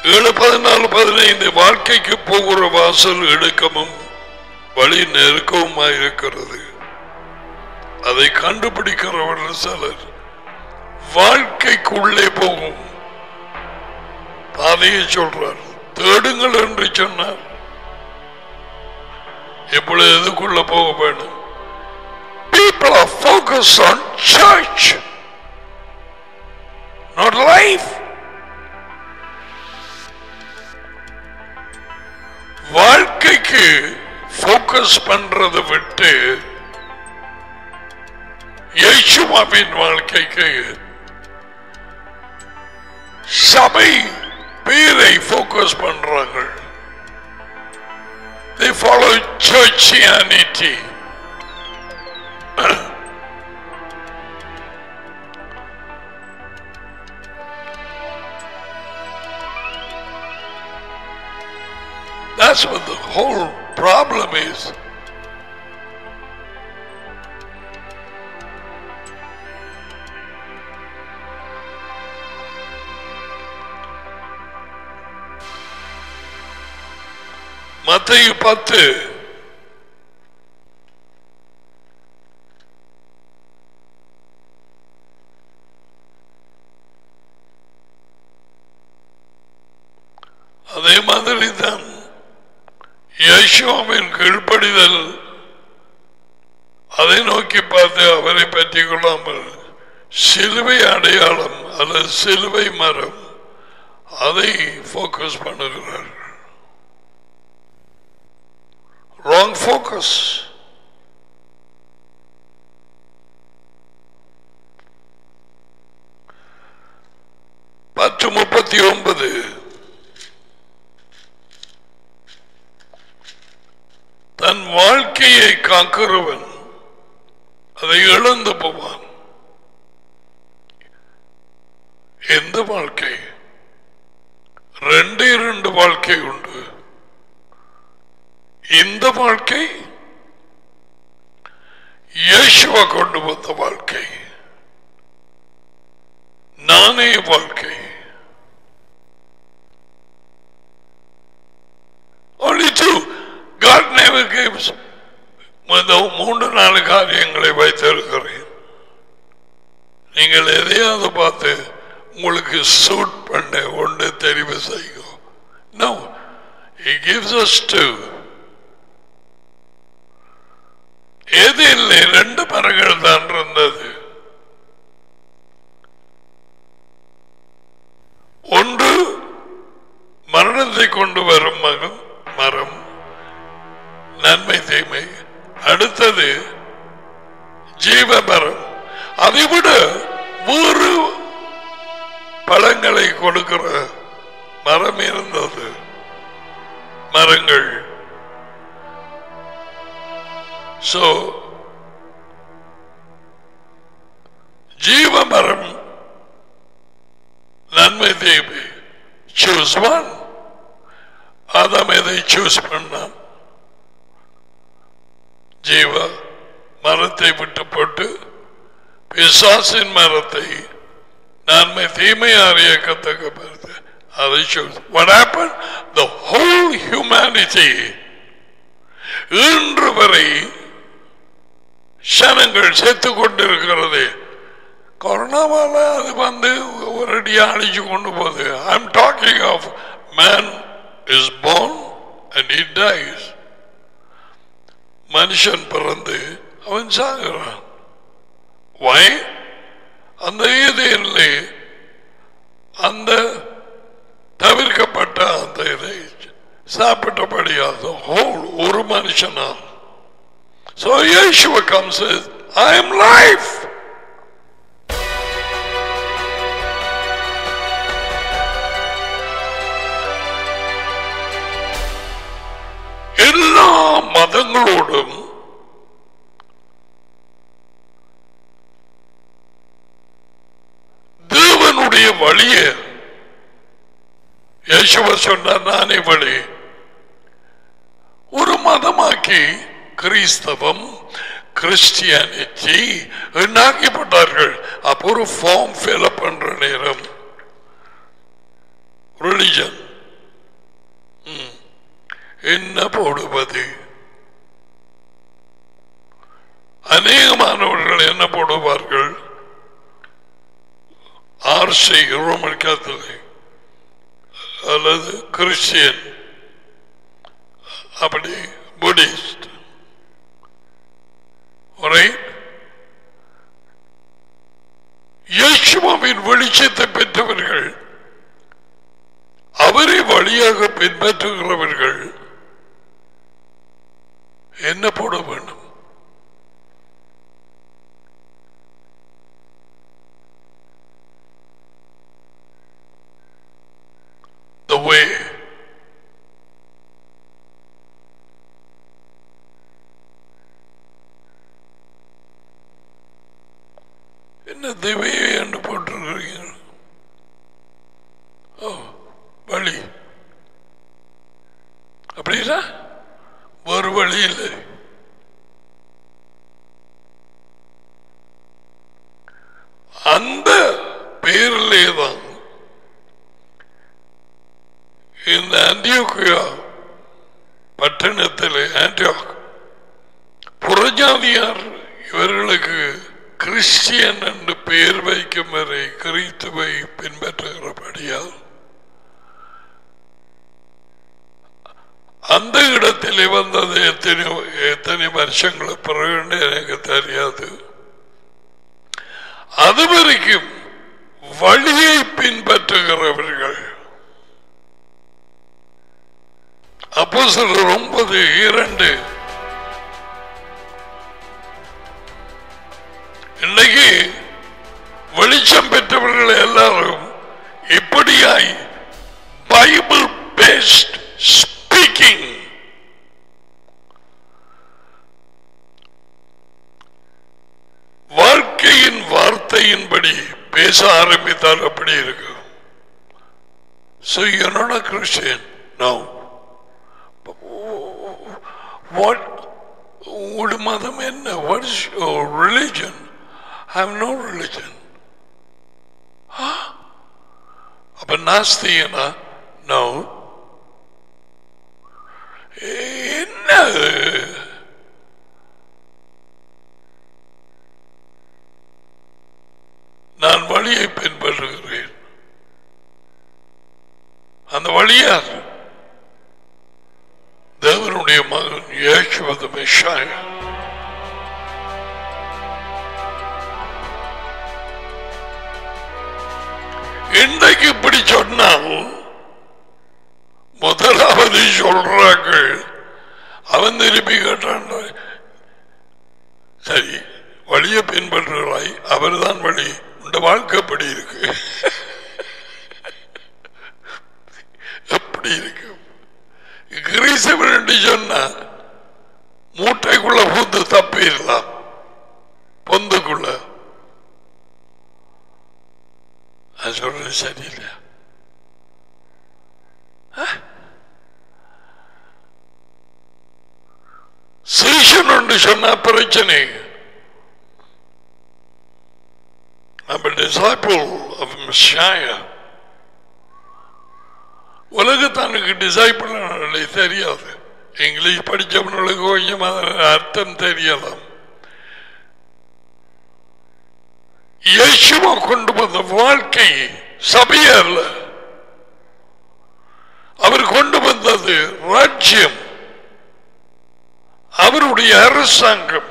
A: ஏழு பதினாலு பதினைந்து வாழ்க்கைக்கு போகிற வாசல் இடுக்கமும் வழி நெருக்கவுமாய் இருக்கிறது அதை கண்டுபிடிக்கிறவர்கள் சிலர் வாழ்க்கைக்குள்ளே போகும் பாதையை சொல்றார் தேடுங்கள் என்று சொன்னார் இப்பொழுது எதுக்குள்ள போக வேணும் people are focused on church not life வாழ்க்கைக்கு போக்கஸ் பண்றதை விட்டு இயேசுவாவின் வாழ்க்கைக்கு சபை பேரை போக்கஸ் பண்றாங்க they follow churchianity That's what the whole problem is. மத்திய பத்து அதே மாதிரி தான் யேசுவின் கீழ்ப்படிதல் அதை நோக்கி பார்த்து அவரை பற்றி கொள்ளாமல் சிலுவை அடையாளம் அல்லது சிலுவை மரம் அதை போக்கஸ் பண்ணுகிறார் ராங் போக்கஸ் பத்து முப்பத்தி ஒன்பது தன் வாழ்க்கையை காக்கிறவன் அதை இழந்து போவான் எந்த வாழ்க்கை ரெண்டு இரண்டு வாழ்க்கை உண்டு இந்த வாழ்க்கை இயேசுவ கொண்டு வந்த வாழ்க்கை நானே வாழ்க்கை Only two. God never gives இந்த மூன்று நாலு காரியங்களை வைத்திருக்கிறேன் நீங்கள் எதையாவது பார்த்து உங்களுக்கு சூட் பண்ண ஒன்று தெரிவு செய்யும் No, He gives us two. எது இல்லை ரெண்டு மரங்கள் தான் இருந்தது ஒன்று மரணத்தை கொண்டு வரும் மகம் மரம் நன்மை தீமை அடுத்தது ஜீவ மரம் அதை விட வேறு பழங்களை கொடுக்கிற மரம் இருந்தது மரங்கள் சோ ஜீவ மரம் நன்மை தீமை சூஸ் ஒன் ஆதாம் எதை சூஸ் பண்ணான் ஜீவ மரத்தை விட்டு போட்டு பிசாசின் மரத்தை நன்மை தீமை அறிய கத்தக்க மரத்தை அதை choose what happened the whole humanity இன்று வரை சனங்கள் செத்து கொண்டிருக்கிறது கொரோனாவால அது வந்து ஒரு அடியா அழிச்சு கொண்டு போகுது I am talking of man is born and he dies மனுஷன் பிறந்து அவன் சாகுறான் வை அந்த இதயிலே அந்த தவிர்க்கப்பட்ட அந்த இதை சாப்பிட்டபடியாக ஹோல் ஒரு மனுஷனா So Yeshua comes and says, I am life. எல்லா மதங்களோடும் தேவனுடைய வழியை யேசுவ சொன்னார் நானே வழி ஒரு மதமாக்கி கிறிஸ்தவம் கிறிஸ்டியானிட்டி என்னாக்கப்பட்டார்கள் அப்போ ஒரு ஃபார்ம் ஃபில் பண்ற நேரம் ரிலிஜன் என்ன போடுவது அநேகமானவர்கள் என்ன போடுவார்கள் ஆர்சி ரோமன் கேத்தலிக் அல்லது கிறிஸ்டியன் அப்படி புத்திஸ்ட் இயேசுவின் வெளிச்சத்தை பெற்றவர்கள் அவரை வழியாக பின்பற்றுகிறவர்கள் என்ன போட வேண்டும் the way என்ன தேவை என்று போட்டிருக்கிறீங்க ஓ வழி அப்படின்னா ஒரு வழி இல்லை அந்த பெயரிலே தான் இந்த ஆண்டியோக்கியா பட்டணத்தில் ஆண்டியோக் புறஜாதியார் இவர்களுக்கு கிறிஸ்டியன் என்று பெயர் வைக்கும் வரை கிறித்துவை பின்பற்றுகிறபடியால் அந்த இடத்திலே வந்தது எத்தனை எத்தனை வருஷங்களுக்கு பிறகு எனக்கு தெரியாது அது வரைக்கும் வழியை பின்பற்றுகிறவர்கள் அப்போ சிலர் ஒன்பது இரண்டு இன்னைக்கு வெளிச்சம் பெற்றவர்கள் எல்லாரும் இப்படியாய் பைபிள் பேஸ்ட் ஸ்பீக்கிங் வாழ்க்கையின் வார்த்தையின்படி பேச ஆரம்பித்தால் அப்படி இருக்கு So you're not a Christian. No. What உங்களுடைய மதம் என்ன what is your religion I have no religion அப்ப நாஸ்தியனா no என்ன அது? நான் வழியை பின்பற்றுகிறேன் அந்த வழியார் தேவனுடைய மகன் இயேசுவது மெஷாயா இன்றைக்கு இப்படி சொன்னால் முதலாவது சொல்றாங்க அவன் திருப்பி கேட்டான் சரி வழியை பின்பற்றுகிறாய் அவர்தான் வழி உண்ட வாழ்க்கை எப்படி இருக்கு எப்படி இருக்கு கிரீசவன் என்று சொன்னா மூட்டைக்குள்ள பூந்து தப்பிடலாம் பொந்துக்குள்ள அது சொல்றது சரியில்லை சீசன் ஒன்று சொன்னா பிரச்சனை I'm a disciple of Messiah. உலகத்தானுக்கு டிசைபிள் தெரியாது இங்கிலீஷ் படித்தவனுக்கு கொஞ்சம் அதன் அர்த்தம் தெரியலாம் இயேசுவா கொண்டு வந்த வாழ்க்கை சபையே அல்ல அவர் கொண்டு வந்தது ராஜ்யம் அவருடைய அரசாங்கம்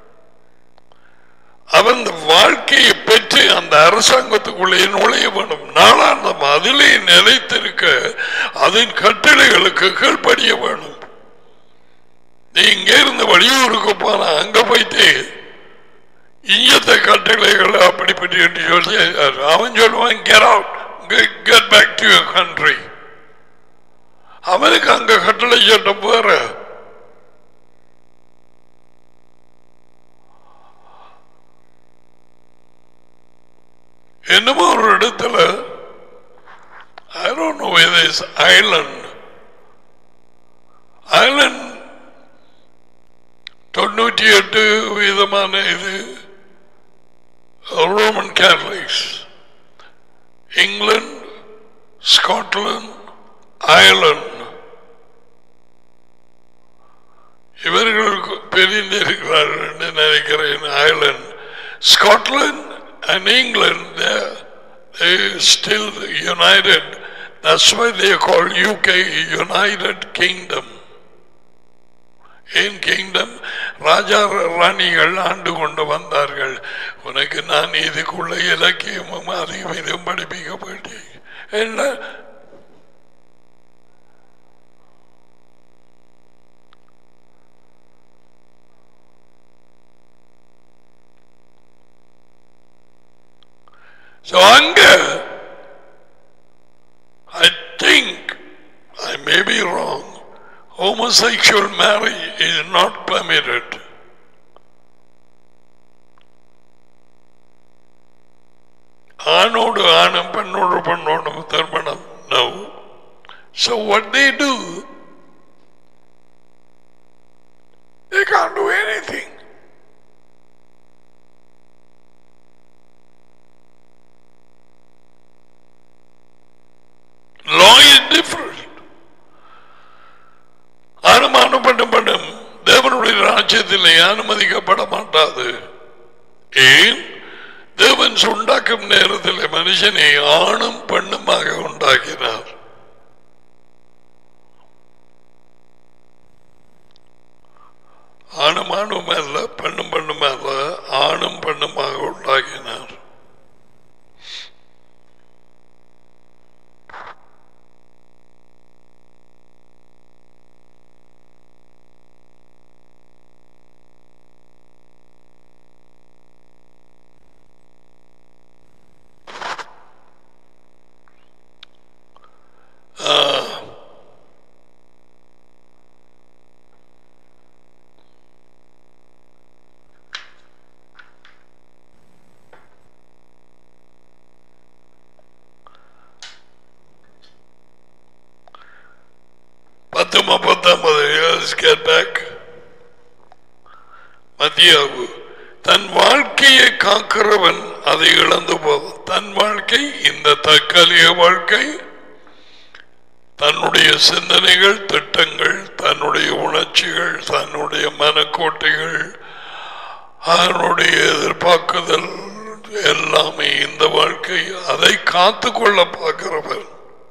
A: அவன் அந்த வாழ்க்கையை பெற்று அந்த அரசாங்கத்துக்குள்ளே நுழைய வேணும் நாளாந்தம் அதிலே நிலைத்திருக்க அதன் கட்டளைகளுக்கு கீழ்ப்படிய வேணும் நீ இங்க இருந்து வெளியூருக்கு போனா அங்க போயிட்டு இங்கத்த கட்டளைகள் அப்படிப்படி என்று சொல்லி அவன் சொல்லுவான் get out get back to your country அவனுக்கு அங்க கட்டளை சட்டம் வேற என்னமோ ஒரு இடத்துல I don't know where this island island தொண்ணூற்றி எட்டு விதமான இது Roman Catholics England Scotland Ireland இவர்களுக்கு பிரிந்திருக்கிறார்கள் என்று நினைக்கிறேன் Ireland Scotland and England they still united that's why they call UK United Kingdom ஏன் கிங்டம் ராஜா ராணிகள் ஆண்டு கொண்டு வந்தார்கள் உனக்கு நான் இதுக்குள்ள இலக்கியமும் அதிகம் இதுவும் படிப்பிக்கப்பட்டு என்ன So anger, I think, I may be wrong, homosexual marriage is not permitted. ஆணோடு ஆணும் பெண்ணோடு பெண்ணோடும் திருமணம் no so what they do they can't do anything law is different அனுமானம் பண்ணும் பண்ணும் தேவனுடைய ராஜ்யத்திலே அனுமதிக்கப்பட மாட்டாது ஏன் தேவன் உண்டாக்கும் நேரத்தில் மனுஷனை ஆணும் பெண்ணுமாக உண்டாக்கினார் ஆணும் ஆணும் அல்ல பெண்ணும் பெண்ணும் அல்ல ஆணும் பெண்ணுமாக உண்டாக்கினார் பத்து முப்பத்தொன்பது கேட் பேக் மத்தியாவு தன் வாழ்க்கையை காக்கிறவன் அதை இழந்து போதும் தன் வாழ்க்கை இந்த தற்காலிக வாழ்க்கை தன்னுடைய சிந்தனைகள் திட்டங்கள் தன்னுடைய உணர்ச்சிகள் தன்னுடைய மனக்கோட்டைகள் அதனுடைய எதிர்பார்க்குதல் எல்லாமே இந்த வாழ்க்கை அதை காத்து கொள்ள பார்க்கிறவன்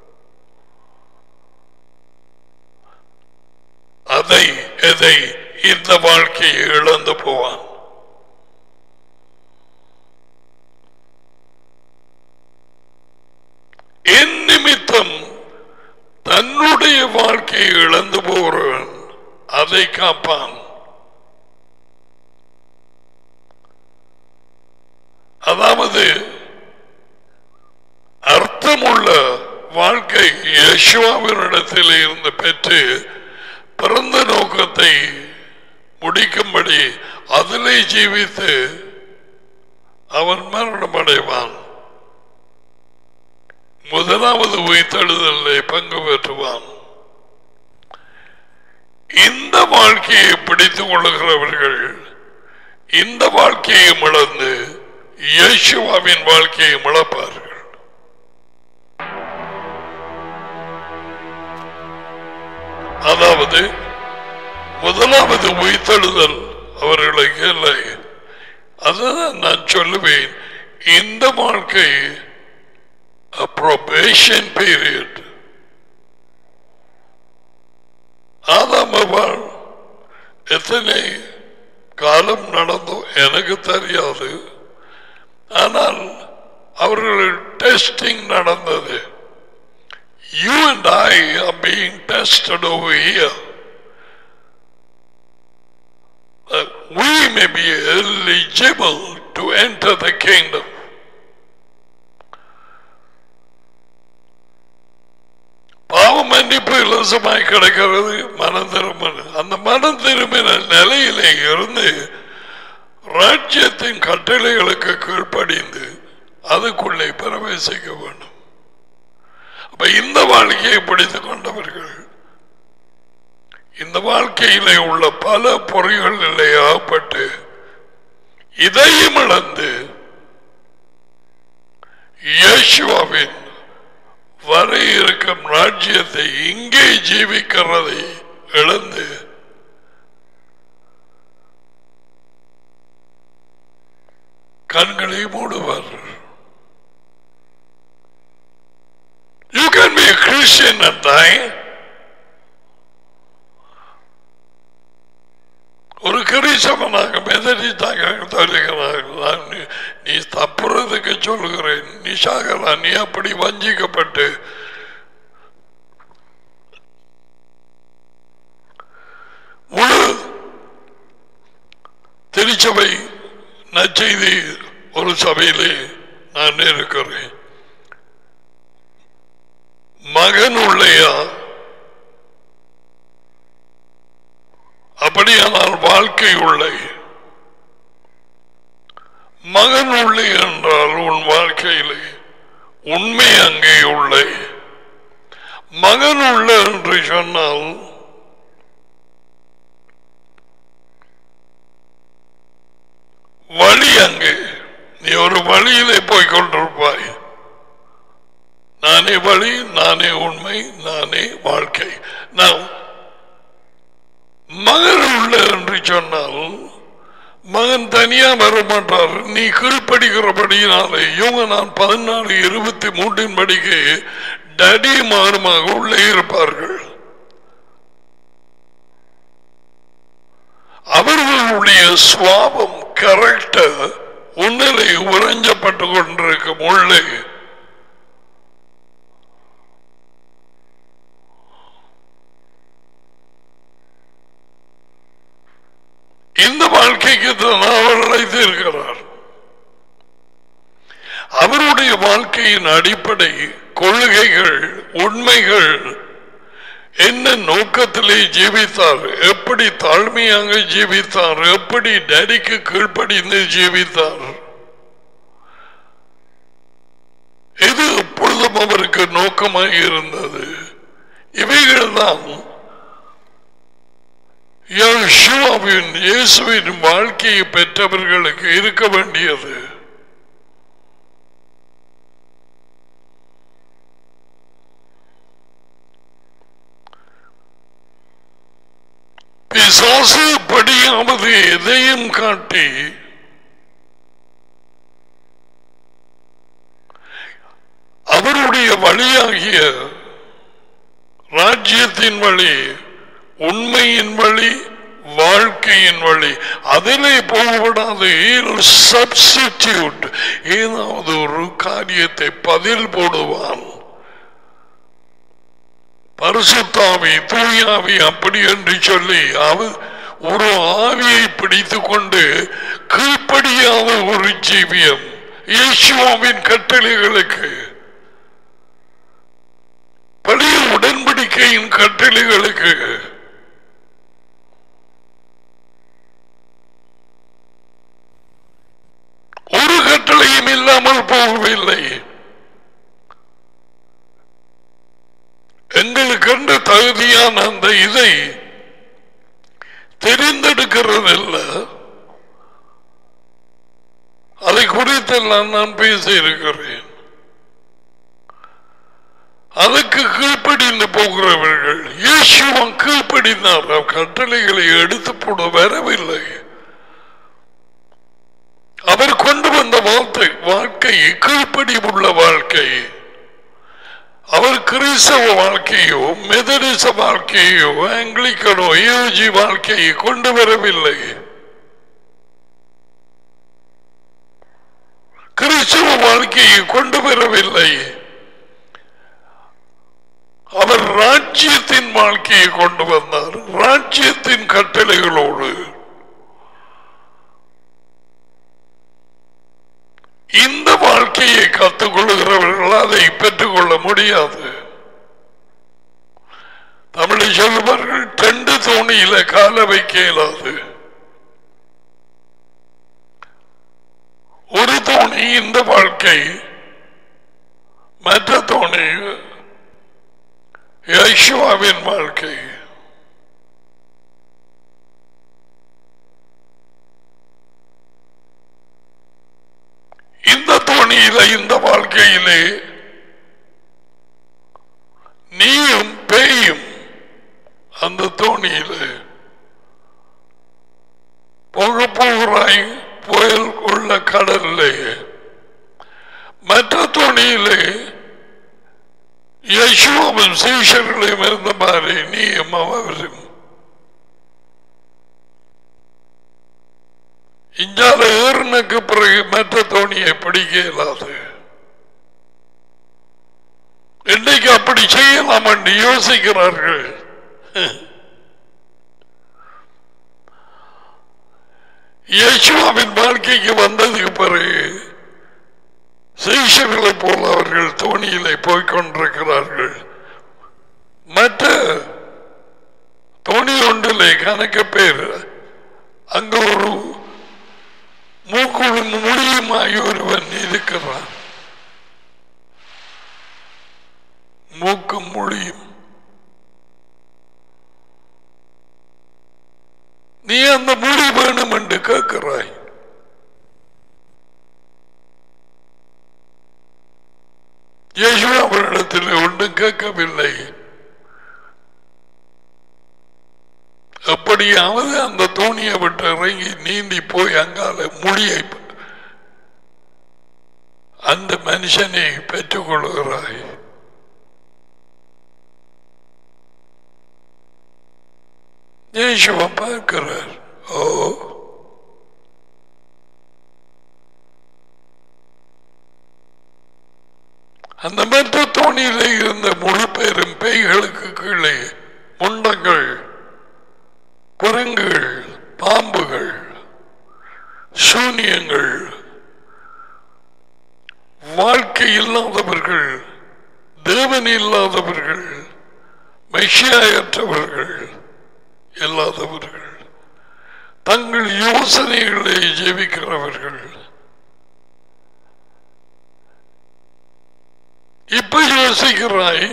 A: அதை எதை இந்த வாழ்க்கையை இழந்து போவான் என் நிமித்தம் தன்னுடைய வாழ்க்கையை இழந்து போகிறவன் அதை காப்பான் அதாவது அர்த்தமுள்ள வாழ்க்கை யசுவாவினிடத்தில் இருந்து பெற்று பிறந்த நோக்கத்தை முடிக்கும்படி அதிலே ஜீவித்து அவன் மரணமடைவான் முதலாவது உயிர்த்தெழுதலை பங்கு பெற்றுவான் இந்த வாழ்க்கையை பிடித்துக் கொள்ளுகிறவர்கள் இந்த வாழ்க்கையை இழந்து இயேசுவாவின் வாழ்க்கையை இழப்பார்கள் அதாவது முதலாவது உயிர்த்தெழுதல் அவர்களுக்கு இல்லை அதுதான் நான் சொல்லுவேன் இந்த வாழ்க்கை probation period ஆதாம் அவள் எத்தனை காலம் நடந்தோ எனக்கு தெரியாது ஆனால் அவர்கள் டெஸ்டிங் நடந்தது you and I are being tested over here we may be eligible to enter the kingdom. பாவ மன்னிப்பு இலவசமாய் கிடைக்கிறது மனம் திரும்பின அந்த மனம் திரும்பின நிலையிலே இருந்து ராஜ்யத்தின் கட்டளைகளுக்கு கீழ்ப்படிந்து அதுக்குள்ளே பிரவேசிக்க வேண்டும் அப்ப இந்த வாழ்க்கையை பிடித்துக் கொண்டவர்கள் இந்த வாழ்க்கையிலே உள்ள பல பொறிகளிலே ஆகப்பட்டு இதையும் இழந்து இயேசுவாவின் வர இருக்கும் ராஜ்யத்தை இங்கே ஜீவிக்கிறதை இழந்து கண்களை மூடுவார் யூ கேன் பி கிறிஸ்டியன் அண்டாய் ஒரு கிறிஸ்தவனாக மெதடித்தாக தருகிறார்கள் நீ- நீ தப்புறதுக்கு சொல்லுகிறேன் நீ சாகலாம் நீ அப்படி வஞ்சிக்கப்பட்டு முழு திருச்சபை நற்செய்தி ஒரு சபையிலே நான் இருக்கிறேன் மகன் உள்ளையா அப்படியானால் வாழ்க்கை உள்ளே மகன் உள்ளே என்றால் உன் வாழ்க்கையிலே உண்மை அங்கே உள்ளே மகன் உள்ள என்று சொன்னால் வழி அங்கே நீ ஒரு வழியிலே போய் கொண்டிருப்பாய் நானே வழி நானே உண்மை நானே வாழ்க்கை நான் மகன் உள்ள என்று சொன்னால் மகன் தனியா வர மாட்டார் நீ கீழ்ப்படுகிறபடியினாலே இவங்க நான் பதினாலு இருபத்தி மூன்றின் படிக்கு டடி மாறுமாக உள்ளே இருப்பார்கள் அவர்களுடைய சுவாபம் கரெக்ட உன்னிலை உறைஞ்சப்பட்டு கொண்டிருக்கும் உள்ளே இந்த வாழ்க்கைக்கு தான் அவர் அழைத்திருக்கிறார் அவருடைய வாழ்க்கையின் அடிப்படை கொள்கைகள் உண்மைகள் என்ன நோக்கத்திலே ஜீவித்தார் எப்படி தாழ்மையாக ஜீவித்தார் எப்படி டேடிக்கு கீழ்ப்படிந்து ஜீவித்தார் இது எப்பொழுதும் அவருக்கு நோக்கமாக இருந்தது இவைகள்தான் யெகோவாவின் இயேசுவின் வாழ்க்கையை பெற்றவர்களுக்கு இருக்க வேண்டியது பிசாசு படியாவது எதையும் காட்டி அவருடைய வழியாகிய ராஜ்யத்தின் வழி உண்மையின் வழி வாழ்க்கையின் வழி அதிலே போகப்படாது சப்ஸ்டிடியூட் ஏதாவது ஒரு காரியத்தை பதில் போடுவான் பரிசுத்தாவி தூயாவி அப்படி என்று சொல்லி அவர் ஒரு ஆவியை பிடித்துக் கொண்டு கீழ்ப்படியாத ஒரு ஜீவியம் இயேசுவாவின் கட்டளைகளுக்கு பழைய உடன்படிக்கையின் கட்டளைகளுக்கு ஒரு கட்டளையும் இல்லாமல் போகவில்லை எங்களுக்கென்று தகுதியான அந்த இதை தெரிந்தெடுக்கிறதில்ல அதை குறித்தெல்லாம் நான் பேசியிருக்கிறேன் அதுக்கு கீழ்ப்படிந்து போகிறவர்கள் இயேசுவன் கீழ்ப்படினார் அவர் கட்டளைகளை எடுத்து போட வரவில்லை அவர் கொண்டு வந்த வாழ்க்கை வாழ்க்கை கீழ்ப்படி உள்ள வாழ்க்கை அவர் கிறிஸ்தவ வாழ்க்கையோ மெதடிச வாழ்க்கையோ ஆங்கிலிக்கனோ யோஜி வாழ்க்கையை கொண்டு வரவில்லை கிறிஸ்தவ வாழ்க்கையை கொண்டு வரவில்லை அவர் ராஜ்யத்தின் வாழ்க்கையை கொண்டு வந்தார் ராஜ்யத்தின் கட்டளைகளோடு இந்த வாழ்க்கையை கற்றுக்கொள்கிறவர்கள் அதை பெற்றுக்கொள்ள முடியாது தமிழில் சொல்லுவார்கள் ரெண்டு தோணியில கால வைக்க இயலாது ஒரு தோணி இந்த வாழ்க்கை மற்ற தோணி யேசுவாவின் வாழ்க்கை இந்த தோணியில இந்த வாழ்க்கையிலே நீயும் பேயும் அந்த தோணியில போக போகிறாய் புயல் உள்ள கடலிலே மற்ற தோணியிலே யசுவும் சீஷர்களையும் இருந்த மாதிரி நீயும் அவரும் இஞ்சால ஏறுனுக்கு பிறகு மற்ற தோணியை பிடிக்க இயலாது இன்னைக்கு அப்படி செய்யலாம் என்று யோசிக்கிறார்கள் இயேசுவாவின் வாழ்க்கைக்கு வந்ததுக்கு பிறகு சீஷர்களைப் போல அவர்கள் தோணியிலே போய்க் கொண்டிருக்கிறார்கள் மற்ற தோணி ஒன்றிலே கணக்க பேர் அங்க ஒரு மூக்குள் முடியுமாய் ஒருவன் இருக்கிறான் மூக்கு முடியும் நீ அந்த மொழி வேணும் என்று கேட்கிறாய் இயேசு அவரிடத்தில் ஒன்றும் கேட்கவில்லை அப்படியாவது அந்த தோணியை விட்டு இறங்கி நீந்தி போய் அங்கால மொழியை அந்த மனுஷனை பெற்றுக் கொள்கிறாய் இயேசுவை பார்க்கிறார் ஓ அந்த மற்ற தோணியில இருந்த முழு பேரும் பேய்களுக்கு கீழே முண்டங்கள் குரங்குகள் பாம்புகள் சூனியங்கள் வாழ்க்கை இல்லாதவர்கள் தேவன் இல்லாதவர்கள் மெஷியாயற்றவர்கள் இல்லாதவர்கள் தங்கள் யோசனைகளை ஜெபிக்கிறவர்கள் இப்ப யோசிக்கிறாய்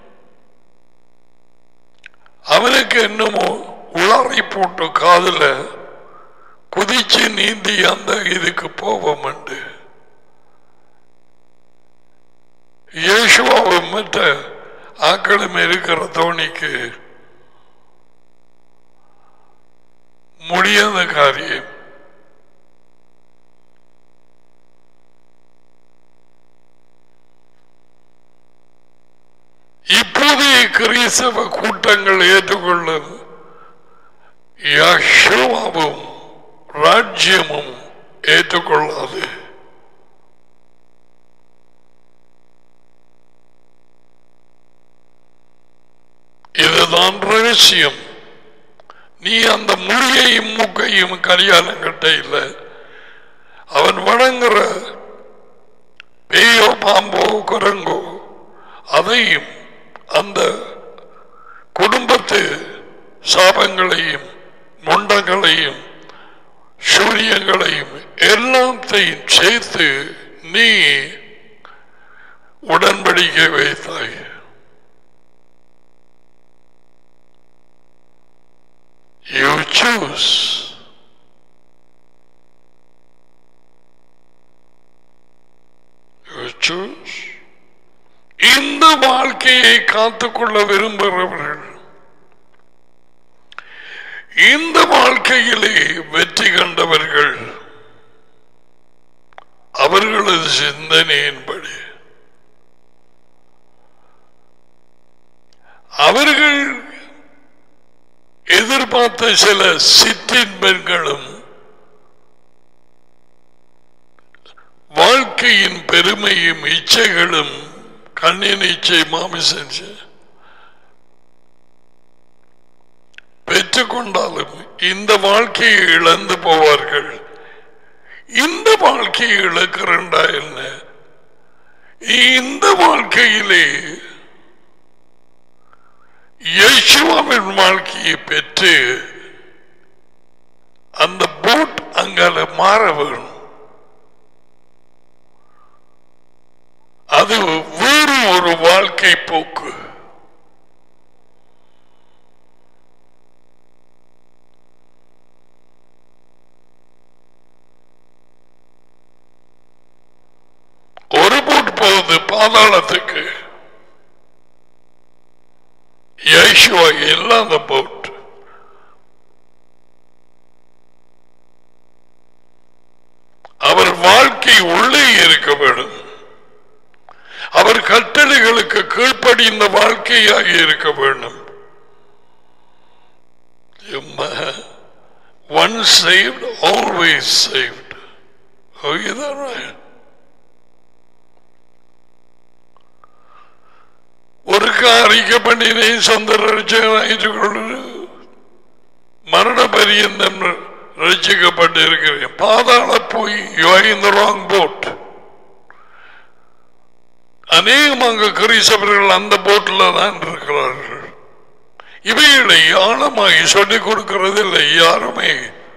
A: அவனுக்கு என்னமோ உளறை போட்டு காதுல குதிச்சு நீந்தி அந்த இதுக்கு போவோம் என்று இயேசுவாவும் மற்ற ஆக்களும் இருக்கிற தோணிக்கு முடியாத காரியம் இப்போதைய கிறிஸ்தவ கூட்டங்கள் ஏற்றுக்கொள்ளும் யஷோவாவும் ராஜ்யமும் ஏற்றுக்கொள்ளாது இதுதான் ரகசியம் நீ அந்த மொழியையும் மூக்கையும் கல்யாணம் கட்ட இல்லை அவன் வணங்குற பேயோ பாம்போ குரங்கோ அதையும் அந்த குடும்பத்து சாபங்களையும் முண்டங்களையும் சூரியங்களையும் எல்லாத்தையும் சேர்த்து நீ உடன்படிக்கை வைத்தாய் You choose. You choose. இந்த வாழ்க்கையை காத்துக்கொள்ள விரும்புகிறவர்கள் இந்த வாழ்க்கையிலே வெற்றி கண்டவர்கள் அவர்களது சிந்தனையின்படி அவர்கள் எதிர்பார்த்த சில சிற்றின்பங்களும் வாழ்க்கையின் பெருமையும் இச்சைகளும் கண்ணின் இச்சை மாமிசம் பெற்றுக்கொண்டாலும் இந்த வாழ்க்கையை இழந்து போவார்கள் இந்த வாழ்க்கையை இழக்கிறண்டா என்ன இந்த வாழ்க்கையிலே யேசுவாவின் வாழ்க்கையை பெற்று அந்த போட் அங்கால மாற வேணும் அது வேறு ஒரு வாழ்க்கை போக்கு ஒரு போட் போகுது பாதாளத்துக்கு யேசுவா இல்லாத போட் வாழ்க்கை உள்ளே இருக்க வேண்டும் அவர் கட்டளைகளுக்கு கீழ்ப்படிந்த வாழ்க்கையாக இருக்க வேண்டும் one saved always saved Oh, is that right? ஒரு அறிக்கை பண்ணினே சொந்த ரட்சகனாயிற்றுக்கொண்டு மரண பரியந்தம் ரட்சிக்கப்பட்டு இருக்கிறேன் பாதாள போய் இந்த ராங் போட் அநேகமாக கிறிஸ்தவர்கள் அந்த போட்டில் தான் இருக்கிறார்கள் இவைகளை ஆழமாய் சொல்லிக் கொடுக்கிறதில்லை யாருமே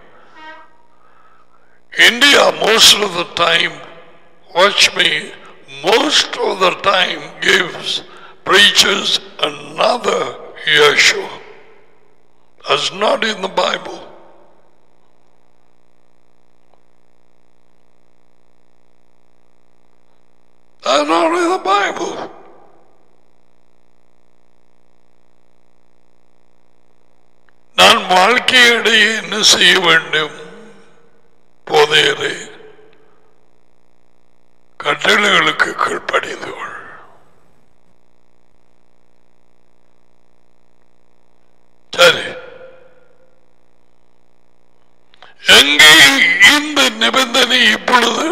A: India, most of the time, watch me, most of the time gives preachers another Yeshua. That's not in the Bible. That's not in the Bible. நான் வாழ்க்கையிடையே என்ன செய்ய வேண்டும் போதையரே கட்டளைகளுக்கு கீழ்ப்படிந்து கொள் சரி எங்கே இந்த நிபந்தனை இப்பொழுது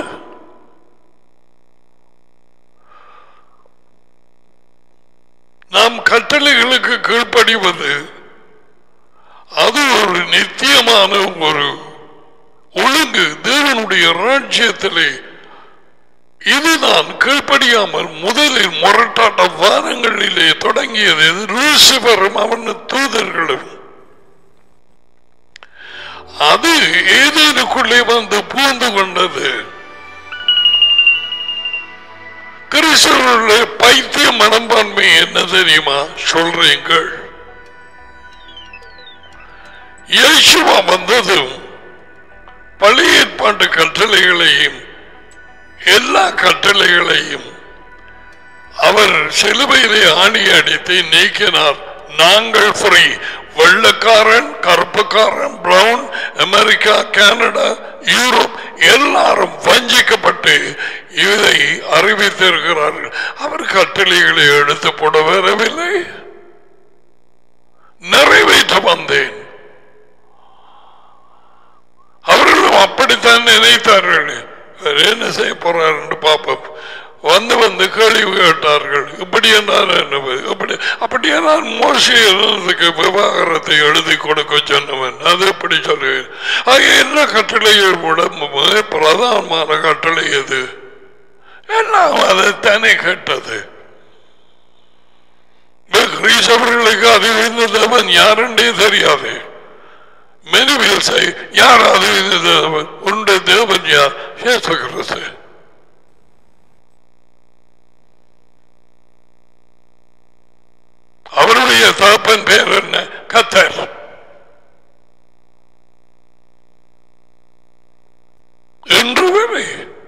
A: நாம் கட்டளைகளுக்கு கீழ்ப்படிவது அது ஒரு நித்தியமான ஒரு ஒழுங்கு தேவனுடைய ராஜ்யத்திலே இதுதான் கீழ்ப்படியாமல் முதலில் முரட்டாட்ட வாரங்களிலே தொடங்கியது லூசிபரும் அவன் தூதர்களும் அது ஏதேனுக்குள்ளே வந்து பூந்து கொண்டது கிறிஸ்தவர்களுடைய பைத்திய மனப்பான்மை என்ன தெரியுமா சொல்றீங்கள் இயேசுவா வந்ததும் பழைய ஏற்பாட்டு கட்டளைகளையும் எல்லா கட்டளைகளையும் அவர் சிலுவையிலே ஆணி அடித்து நீக்கினார் நாங்கள் ஃப்ரீ வெள்ளக்காரன் கருப்புக்காரன் பிரவுன் அமெரிக்கா கனடா யூரோப் எல்லாரும் வஞ்சிக்கப்பட்டு இதை அறிவித்திருக்கிறார்கள் அவர் கட்டளைகளை எடுத்து போட வரவில்லை நிறைவேற்ற வந்தேன் அவர்களும் அப்படித்தான் நினைத்தார்கள் வேற என்ன செய்ய போறார் என்று பார்ப்போம் வந்து வந்து கேள்வி கேட்டார்கள் இப்படி என்றால் என்ன இப்படி அப்படியே நான் மோசிக்கு விவாகரத்தை எழுதி கொடுக்க சொன்னவன் அது எப்படி சொல்லுவேன் ஆக என்ன கட்டளைகள் கூட மிக பிரதானமான கட்டளை எது எல்லாம் அதைத்தானே கேட்டது கிரீசவர்களுக்கு அதில் இருந்த தேவன் யாருன்றே தெரியாது Many will say, யாராவது இந்த தேவன் உன்னுடைய தேவன் யார் இயேசு கிறிஸ்து அவருடைய தகப்பன் பேர் என்ன கத்தர் என்று வரை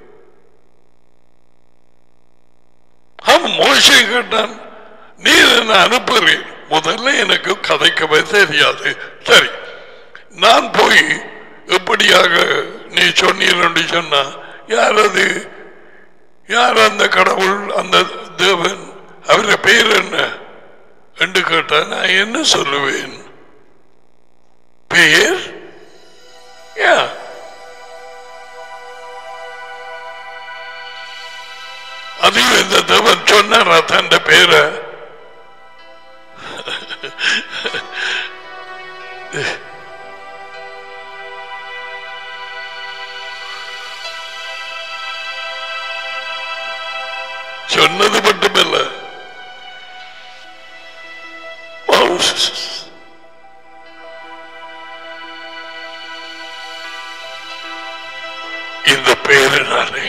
A: அவன் மோசை கேட்டான் நீ என்ன அனுப்புறேன் முதல்ல எனக்கு கதைக்கவே தெரியாது சரி நான் போய் எப்படியாக நீ சொன்னீர் சொன்னா யார் அது யார் அந்த கடவுள் அந்த தேவன் அவருடைய பேர் என்ன என்று கேட்டா நான் என்ன சொல்லுவேன் பேர் யா அதையும் இந்த தேவன் சொன்னாரா தன் பேரை சொன்னது மட்டுமல்ல இந்த பெயரினாலே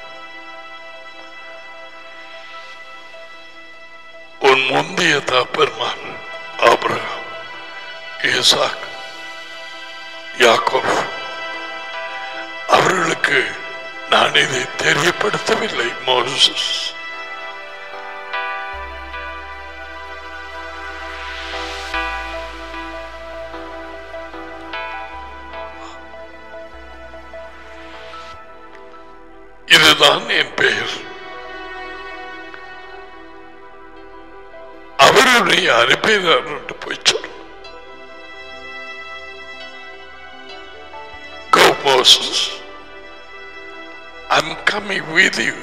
A: உன் முந்தைய தாப்பர்மார் ஆபிரகாம் ஈசாக் யாக்கோப் அவர்களுக்கு நான் இதை தெரியப்படுத்தவில்லை மோசஸ் இதுதான் என் பெயர் அவருடைய அனுப்பினார் என்று போய் சொல் Go Moses. I'm coming with you.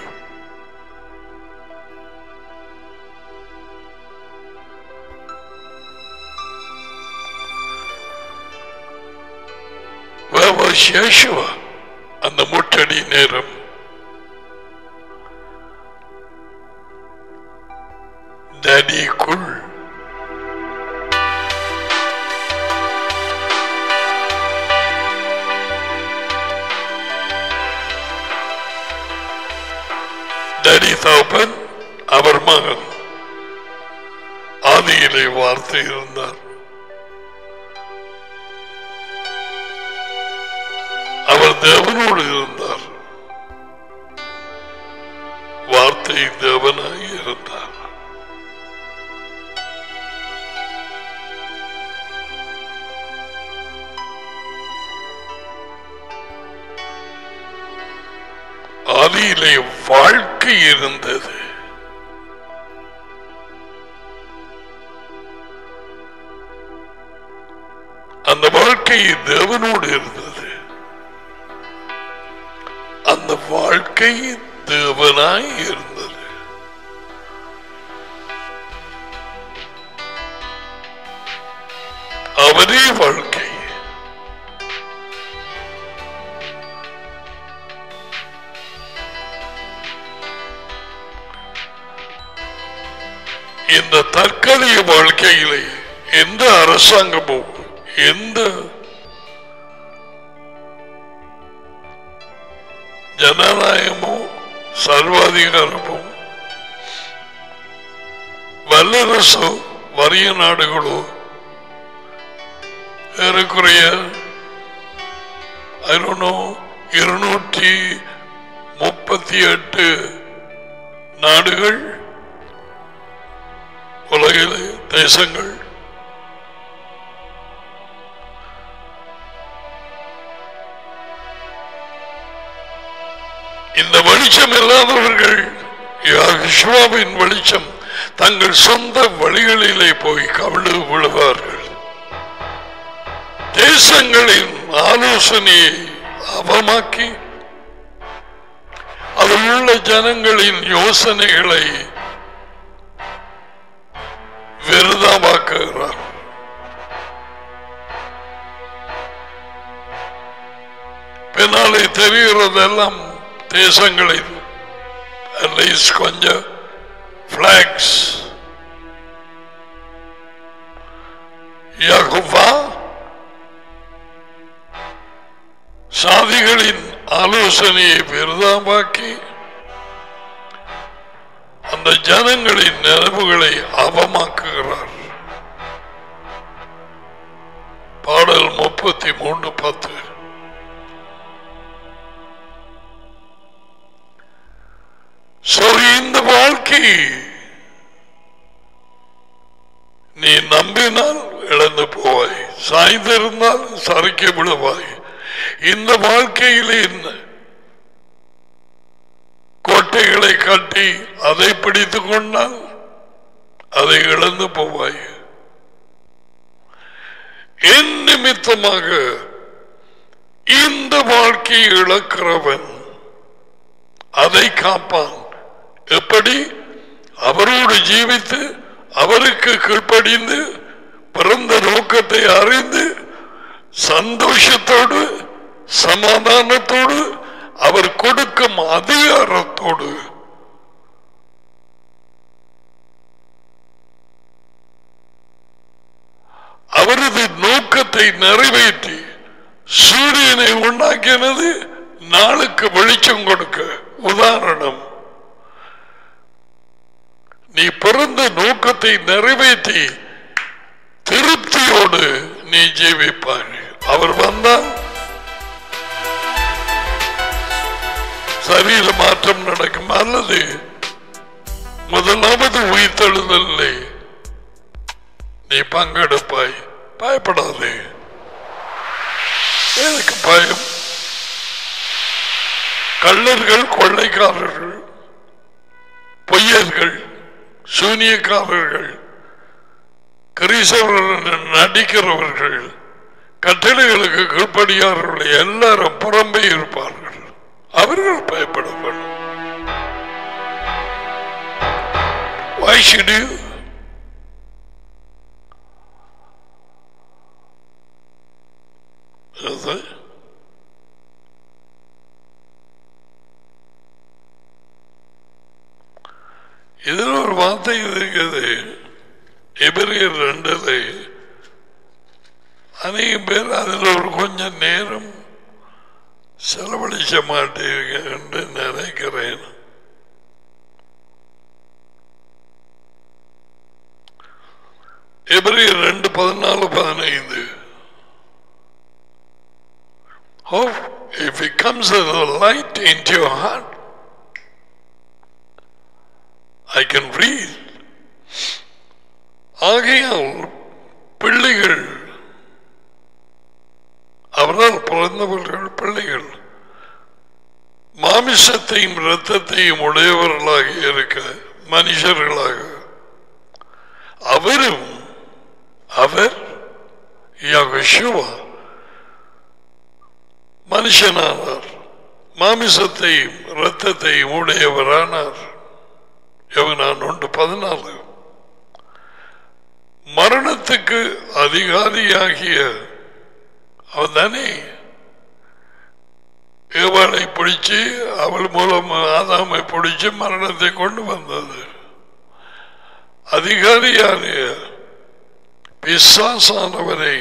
A: Where was Yeshua? அந்த முட்டடி நேரம் டடிக்குள் டடி தகப்பன் அவர் மகன் ஆதியிலே வார்த்தை இருந்தார் அவர் தேவனோடு இருந்தார் வார்த்தை தேவனாய் இருந்தார் ஆதியிலே வாழ்க்கை இருந்தது அந்த வாழ்க்கை தேவனோடு இருந்தது அந்த வாழ்க்கை தேவனாய் இருந்தது அவரே வாழ்க்கை இந்த தற்காலிக வாழ்க்கையிலே எந்த அரசாங்கமோ எந்த ஜனநாயகமோ சர்வாதிகாரமோ வல்லரசோ வறிய நாடுகளோ ஏறக்குறைய ஐநோ இருநூற்றி முப்பத்தி எட்டு நாடுகள் உலகிலே தேசங்கள் இந்த வெளிச்சம் இல்லாதவர்கள் விஸ்வாவின் வெளிச்சம் தங்கள் சொந்த வழிகளிலே போய் கவிழு விழுவார்கள் தேசங்களின் ஆலோசனையை அவமாக்கி அதில் உள்ள ஜனங்களின் யோசனைகளை விருதமாக்குகிறார் பின்னாலே தெரிகிறதெல்லாம் தேசங்களில் அட்லீஸ்ட் கொஞ்சம் பிளாக்ஸ் யகுவா சாதிகளின் ஆலோசனையை பெரிதாமாக்கி அந்த ஜனங்களின் நினைவுகளை அவமாக்குகிறார் பாடல் முப்பத்தி மூன்று பத்து So, இந்த வாழ்க்கை நீ நம்பினால் இழந்து போவாய் சாய்ந்திருந்தால் சறுக்கி விடுவாய் இந்த வாழ்க்கையில் என்ன கோட்டைகளை கட்டி அதை பிடித்துக் கொண்டால் அதை இழந்து போவாய் என் நிமித்தமாக இந்த வாழ்க்கையை இழக்கிறவன் அதை காப்பான் எப்படி அவரோடு ஜீவித்து அவருக்கு கீழ்ப்படிந்து பிறந்த நோக்கத்தை அறிந்து சந்தோஷத்தோடு சமாதானத்தோடு அவர் கொடுக்கும் அதிகாரத்தோடு அவரது நோக்கத்தை நிறைவேற்றி சூரியனை உண்டாக்கினது நாளுக்கு வெளிச்சம் கொடுக்க உதாரணம் நீ பிறந்த நோக்கத்தை நிறைவேற்றி திருப்தியோடு நீ ஜீவிப்பாய் அவர் வந்தால் சரீர மாற்றம் நடக்கும் அல்லது முதலாவது உயிர்த்தெழுதலே நீ பங்கெடுப்பாய் பயப்படாதே எனக்கு பயம் கள்ளர்கள் கொள்ளைக்காரர்கள் பொய்யர்கள் சூனியக்காரர்கள் கிறிஸ்தவர்கள் நடிக்கிறவர்கள் கட்டளைகளுக்கு கீழ்ப்படியார்கள் எல்லாரும் புறம்பே இருப்பார்கள் அவர்கள் பயப்பட வேண்டும் Why should you? அது இதில் ஒரு வார்த்தை இருக்குது எபிரியர் ரெண்டுல அநேக பேர் அதில் ஒரு கொஞ்சம் நேரம் செலவழிக்க மாட்டீங்க என்று நினைக்கிறேன் எபிரியர் ரெண்டு பதினாலு பதினைந்து Oh, if it comes as a light into your heart, I can read. ஆகையால் பிள்ளைகள் அவரால் பிறந்தவர்கள் பிள்ளைகள் மாமிசத்தையும் இரத்தத்தையும் உடையவர்களாக இருக்க மனுஷர்களாக அவரும் அவர் யகோஷுவா மனுஷனானார் மாமிசத்தையும் இரத்தத்தையும் உடையவரானார் யோகனான் ஒன்று பதினாலு மரணத்துக்கு அதிகாரியாகிய அவன் தானே ஏவாளை பிடிச்சு அவள் மூலம் ஆதாமை பிடிச்சு மரணத்தை கொண்டு வந்தது அதிகாரியாகிய பிசாசானவரை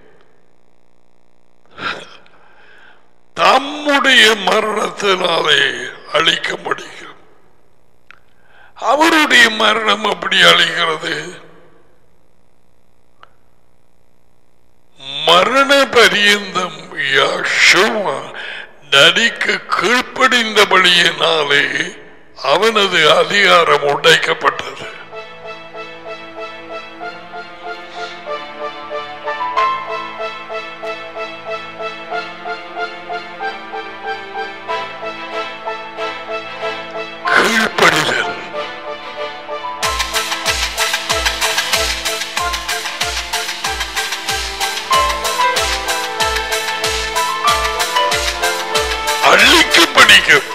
A: தம்முடைய மரணத்தினாலே அழிக்க முடியும் அவருடைய மரணம் எப்படி அழிகிறது மரண பரியந்தம் யஷுவா நடிக்கு கீழ்ப்படிந்தபடியினாலே அவனது அதிகாரம் உடைக்கப்பட்டது கீழ்ப்படிதல் அழிக்கும் படிக்கும்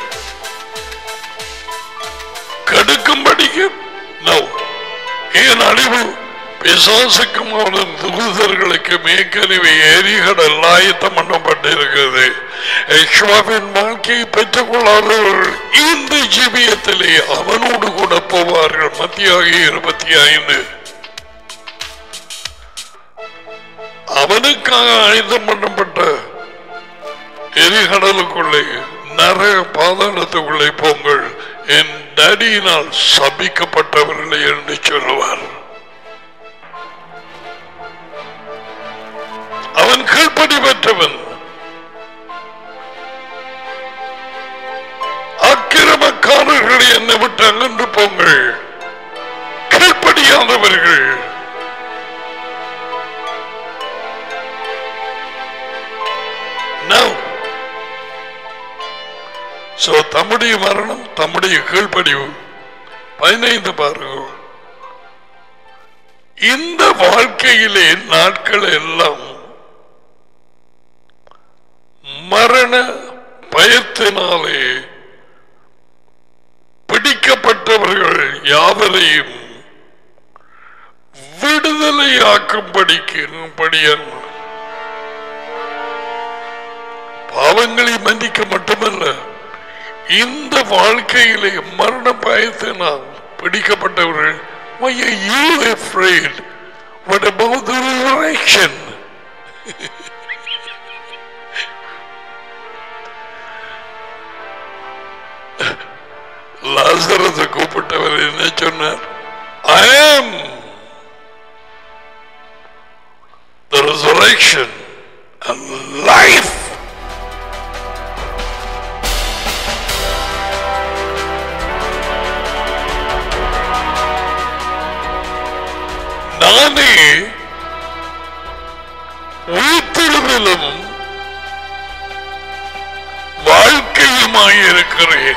A: கடுக்கும் படிக்கும் நோ ஏன் அழிவு பிசாசுக்கும் அவரின் துகுதர்களுக்கும் ஏற்கனவே எரிகடல் ஆயத்தம் பண்ணப்பட்டிருக்கிறது யெகோவாவின் வாழ்க்கையை பெற்றுக் கொள்ளாதவர்கள் இந்த ஜீவியத்திலே அவனோடு கூட போவார்கள் மத்தியாக இருபத்தி ஐந்து அவனுக்காக ஆயுதம் பண்ணப்பட்ட எரிகடலுக்குள்ளே நரக பாதாளத்துக்குள்ளே போங்கள் என் டடியினால் சபிக்கப்பட்டவர்களே என்று சொல்லுவார் அவன் கீழ்ப்படி பெற்றவன் அக்கிரமக்காரர்களை என்னை விட்டு அகன்று போங்கள் கீழ்ப்படியாதவர்கள் Now, so தம்முடைய மரணம் தம்முடைய கீழ்ப்படிவு பதினைந்து பாருங்க இந்த வாழ்க்கையிலே நாட்கள் எல்லாம் மரண பயத்தினாலே பிடிக்கப்பட்டவர்கள் யாவரையும் விடுதலையாக்கும்படிக்கு படியன் பாவங்களை மன்னிக்க மட்டுமல்ல இந்த வாழ்க்கையிலே மரண பயத்தினால் பிடிக்கப்பட்டவர்கள் Why are you afraid? What about the resurrection? லாசரத்தை கூப்பிட்டவர் என்ன சொன்னார் I am the resurrection and life. நானே உயிர்த்தெழுதலும் வாழ்க்கையுமாயிருக்கிறேன் இருக்கிறேன்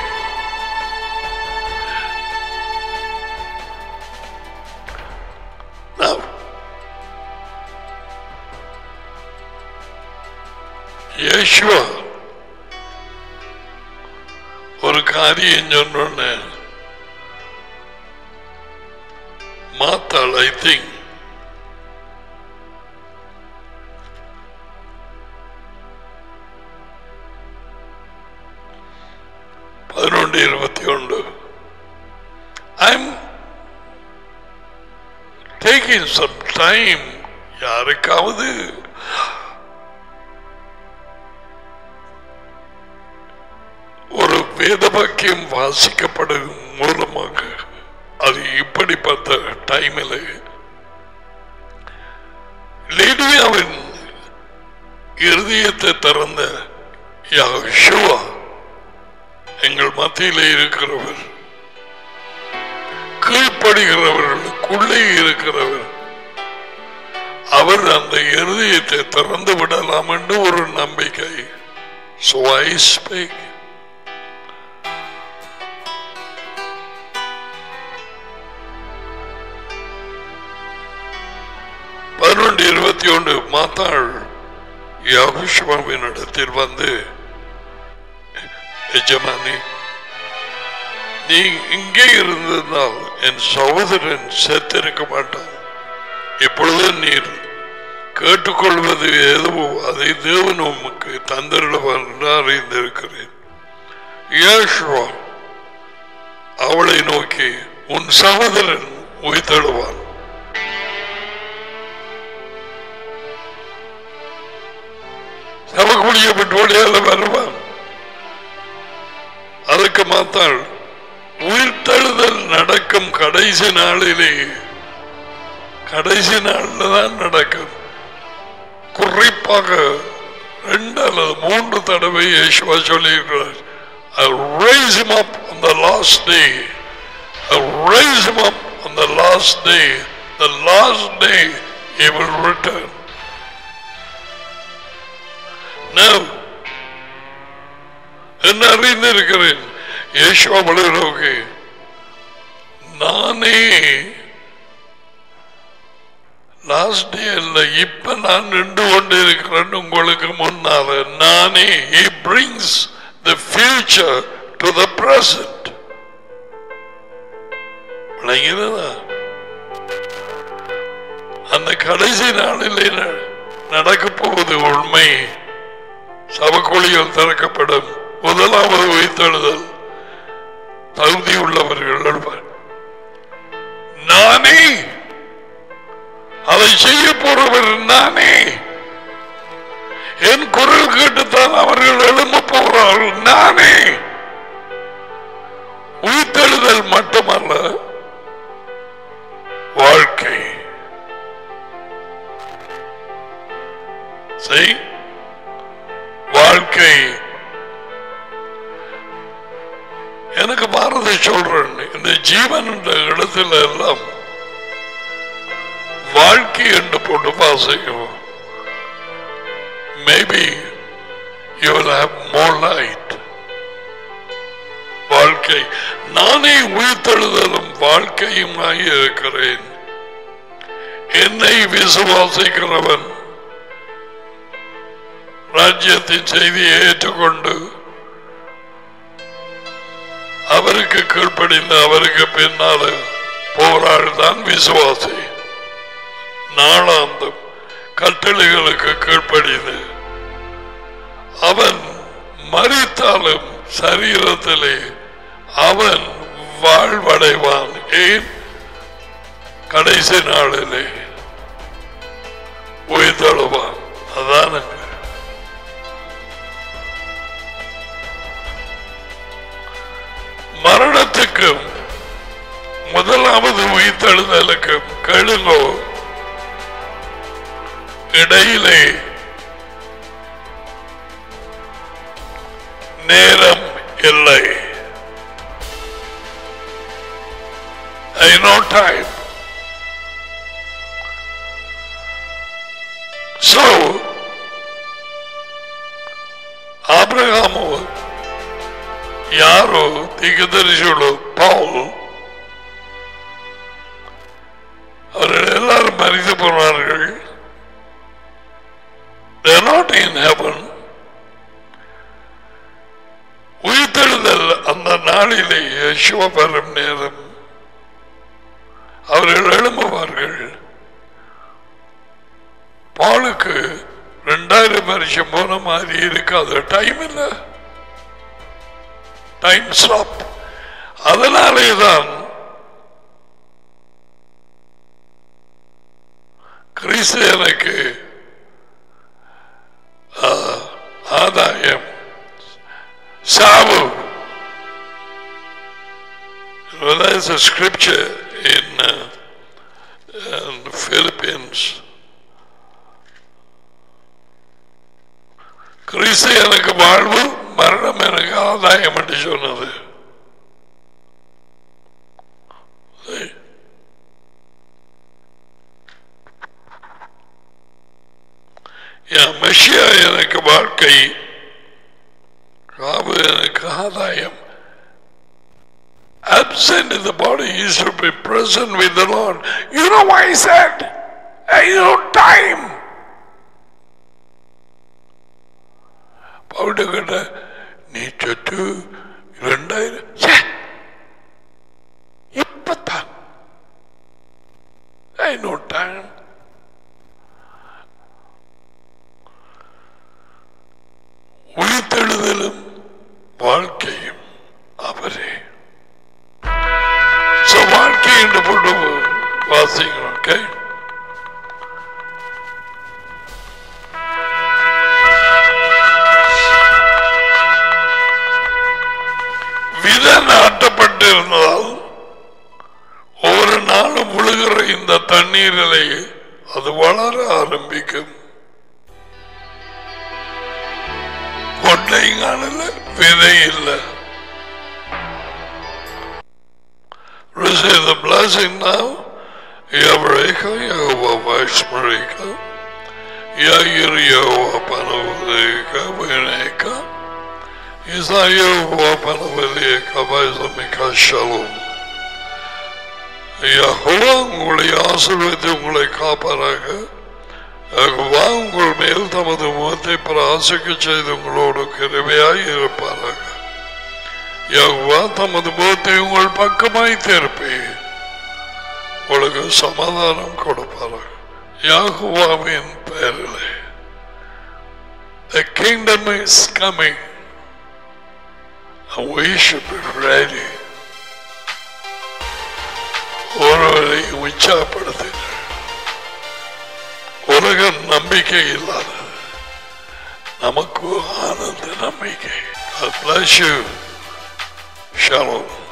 A: Now, யேசுவா ஒரு காரியம் சொன்னோன்னு மாத்தாள் ஐ திங்க் பதினொன்று இருபத்தி ஒன்று ஐம் டேக்கிங் சம் டைம் யாருக்காவது ஒரு வேத வாக்கியம் வாசிக்கப்படும் மூலமாக அது இப்படிப்பட்ட டைமில் லேடியாவின் இருதயத்தை திறந்த யாஷுவா எங்கள் மத்தியிலே இருக்கிறவர் கீழ்ப்படுகிறவர்களுக்குள்ளே இருக்கிறவர் அவர் அந்த இருதயத்தை திறந்து விடலாம் என்று ஒரு நம்பிக்கை So I speak. பதினொன்று இருபத்தி ஒன்று மாத்தாள் யாகுஷ்வாவின் இடத்தில் வந்து எஜமானி நீ இங்கே இருந்ததால் என் சகோதரன் செத்திருக்க மாட்டான் இப்பொழுது நீர் கேட்டுக்கொள்வது எதுவோ அதை தேவன் உமக்கு தந்திருவார் என்று அறிந்திருக்கிறேன் யேசுவா அவளை நோக்கி உன் சகோதரன் உயிர்த்தெழுவான் சபகுலிய விட்டோடியால வருவான் அதுக்கு மாத்தாள் உயிர்த்தெழுதல் நடக்கும் கடைசி நாளிலே கடைசி நாளில் தான் நடக்கும் குறிப்பாக ரெண்டு அல்லது மூன்று தடவை யேசுவா சொல்லியிருக்கிறார் I'll raise him up on the last day. I'll raise him up on the last day. The last day he will return. Now, என்ன அறிந்திருக்கிறேன் யேசுவா வளரோகே நானே லாஸ்ட் டே இல்ல இப்ப நான் நின்று கொண்டு இருக்கிறேன் உங்களுக்கு முன்னால நானே he brings the future to the present விளங்கினதா அந்த கடைசி நாளிலே ந- நடக்கப் போவது உண்மை சபக்கொழிகள் திறக்கப்படும் முதலாவது உயிர்த்தெழுதல் தகுதி உள்ளவர்கள் எழுவர். நானே அதை செய்ய போறவர் நானே என் குரல் கேட்டுத்தான் அவர்கள் எழும்ப போகிறார்கள் நானே உயிர்த்தெழுதல் மட்டுமல்ல வாழ்க்கை செய் வாழ்க்கை எனக்கு பாரதி சொல்றேன் இந்த ஜீவன் என்ற இடத்துல எல்லாம் வாழ்க்கை என்று போட்டு வாசிக்கும் maybe you will have more light வாழ்க்கை நானே உயிர்த்தெழுதலும் வாழ்க்கையுமாய் இருக்கிறேன் என்னை விசுவாசிக்கிறவன் ராஜ்யத்தின் செய்தியை ஏற்றுக்கொண்டு அவருக்கு கீழ்ப்படிந்து அவருக்கு பின்னால போராள் தான் விசுவாசி நாளாந்தம் கட்டளைகளுக்கு கீழ்ப்படிந்து அவன் மறித்தாலும் சரீரத்திலே அவன் வாழ்வடைவான் ஏன் கடைசி நாளிலே உயிர்த்தழுவான் அதான மரணத்துக்கும் முதலாவது உயிர்த்தெழுதலுக்கும் கெழுங்கோ இடையிலே நேரம் இல்லை I know time. So, ஆபிரகாமோ யாரோ தீர்க்கதரிசிகளோ பவுல் அவர்கள் எல்லாரும் மறித்து போனார்கள் They are not in heaven. உயிர்த்தெழுதல் அந்த நாளிலே யேசுவ பெறும் நேரம் அவர்கள் எழும்புவார்கள் பாலுக்கு ரெண்டாயிரம் வருஷம் போன மாதிரி இருக்காது டைம் இல்லை டைம் ஸ்டாப் அதனாலே தான் கிறிஸ்து எனக்கு ஆ, ஆதாயம் சாவு Well, there's a scripture in, uh, in Philippines. கிறிஸ்து எனக்கு வாழ்வு மரணம் எனக்கு ஆதாயம் என்று சொன்னது சரி. என் மெஷியா எனக்கு வாழ்க்கை ராவு எனக்கு ஆதாயம் absent in the body he should be present with the Lord. You know why he said? There is no time. பவுடகிட்ட நீ சொத்து இரண்டாயிரம் ச்சே! இப்பத்தான் There is no time. உயிர்த்தெழுதலும் வாழ்க்கையும் அவரே So வாழ்க்கை என்று போட்டு வாசிக்கிறோம் ஓகே வித நாட்டப்பட்டிருந்தால் ஒவ்வொரு நாளும் விழுகிற இந்த தண்ணீரிலே அது வளர ஆரம்பிக்கும் கொண்டையும் காணல விதை இல்லை Receive the blessing now. Yavreka, Yahweh Vaishmarika, Yair Yahweh Panavaleka, Vineka, Isa Yahweh Panavaleka, Vaislamika Shalom. Jehovah உங்களை ஆசீர்வதித்து உங்களை காப்பாராக யெகோவா உங்கள் மேல் தமது முகத்தை பிராசிக்க செய்து உங்களோடு கிருபையாய் இருப்பாராக யெகோவா தமது முகத்தை உங்கள் பக்கமாய் திருப்பி உங்களுக்கு சமாதானம் கொடுப்பாராக யாகுவாவின் பெயரிலே The kingdom is coming and we should be ready. ஒருவரை உற்சாகப்படுத்தினர் உலகம் நம்பிக்கை இல்லாதது நமக்கு ஆனந்த நம்பிக்கை God bless you. Shalom.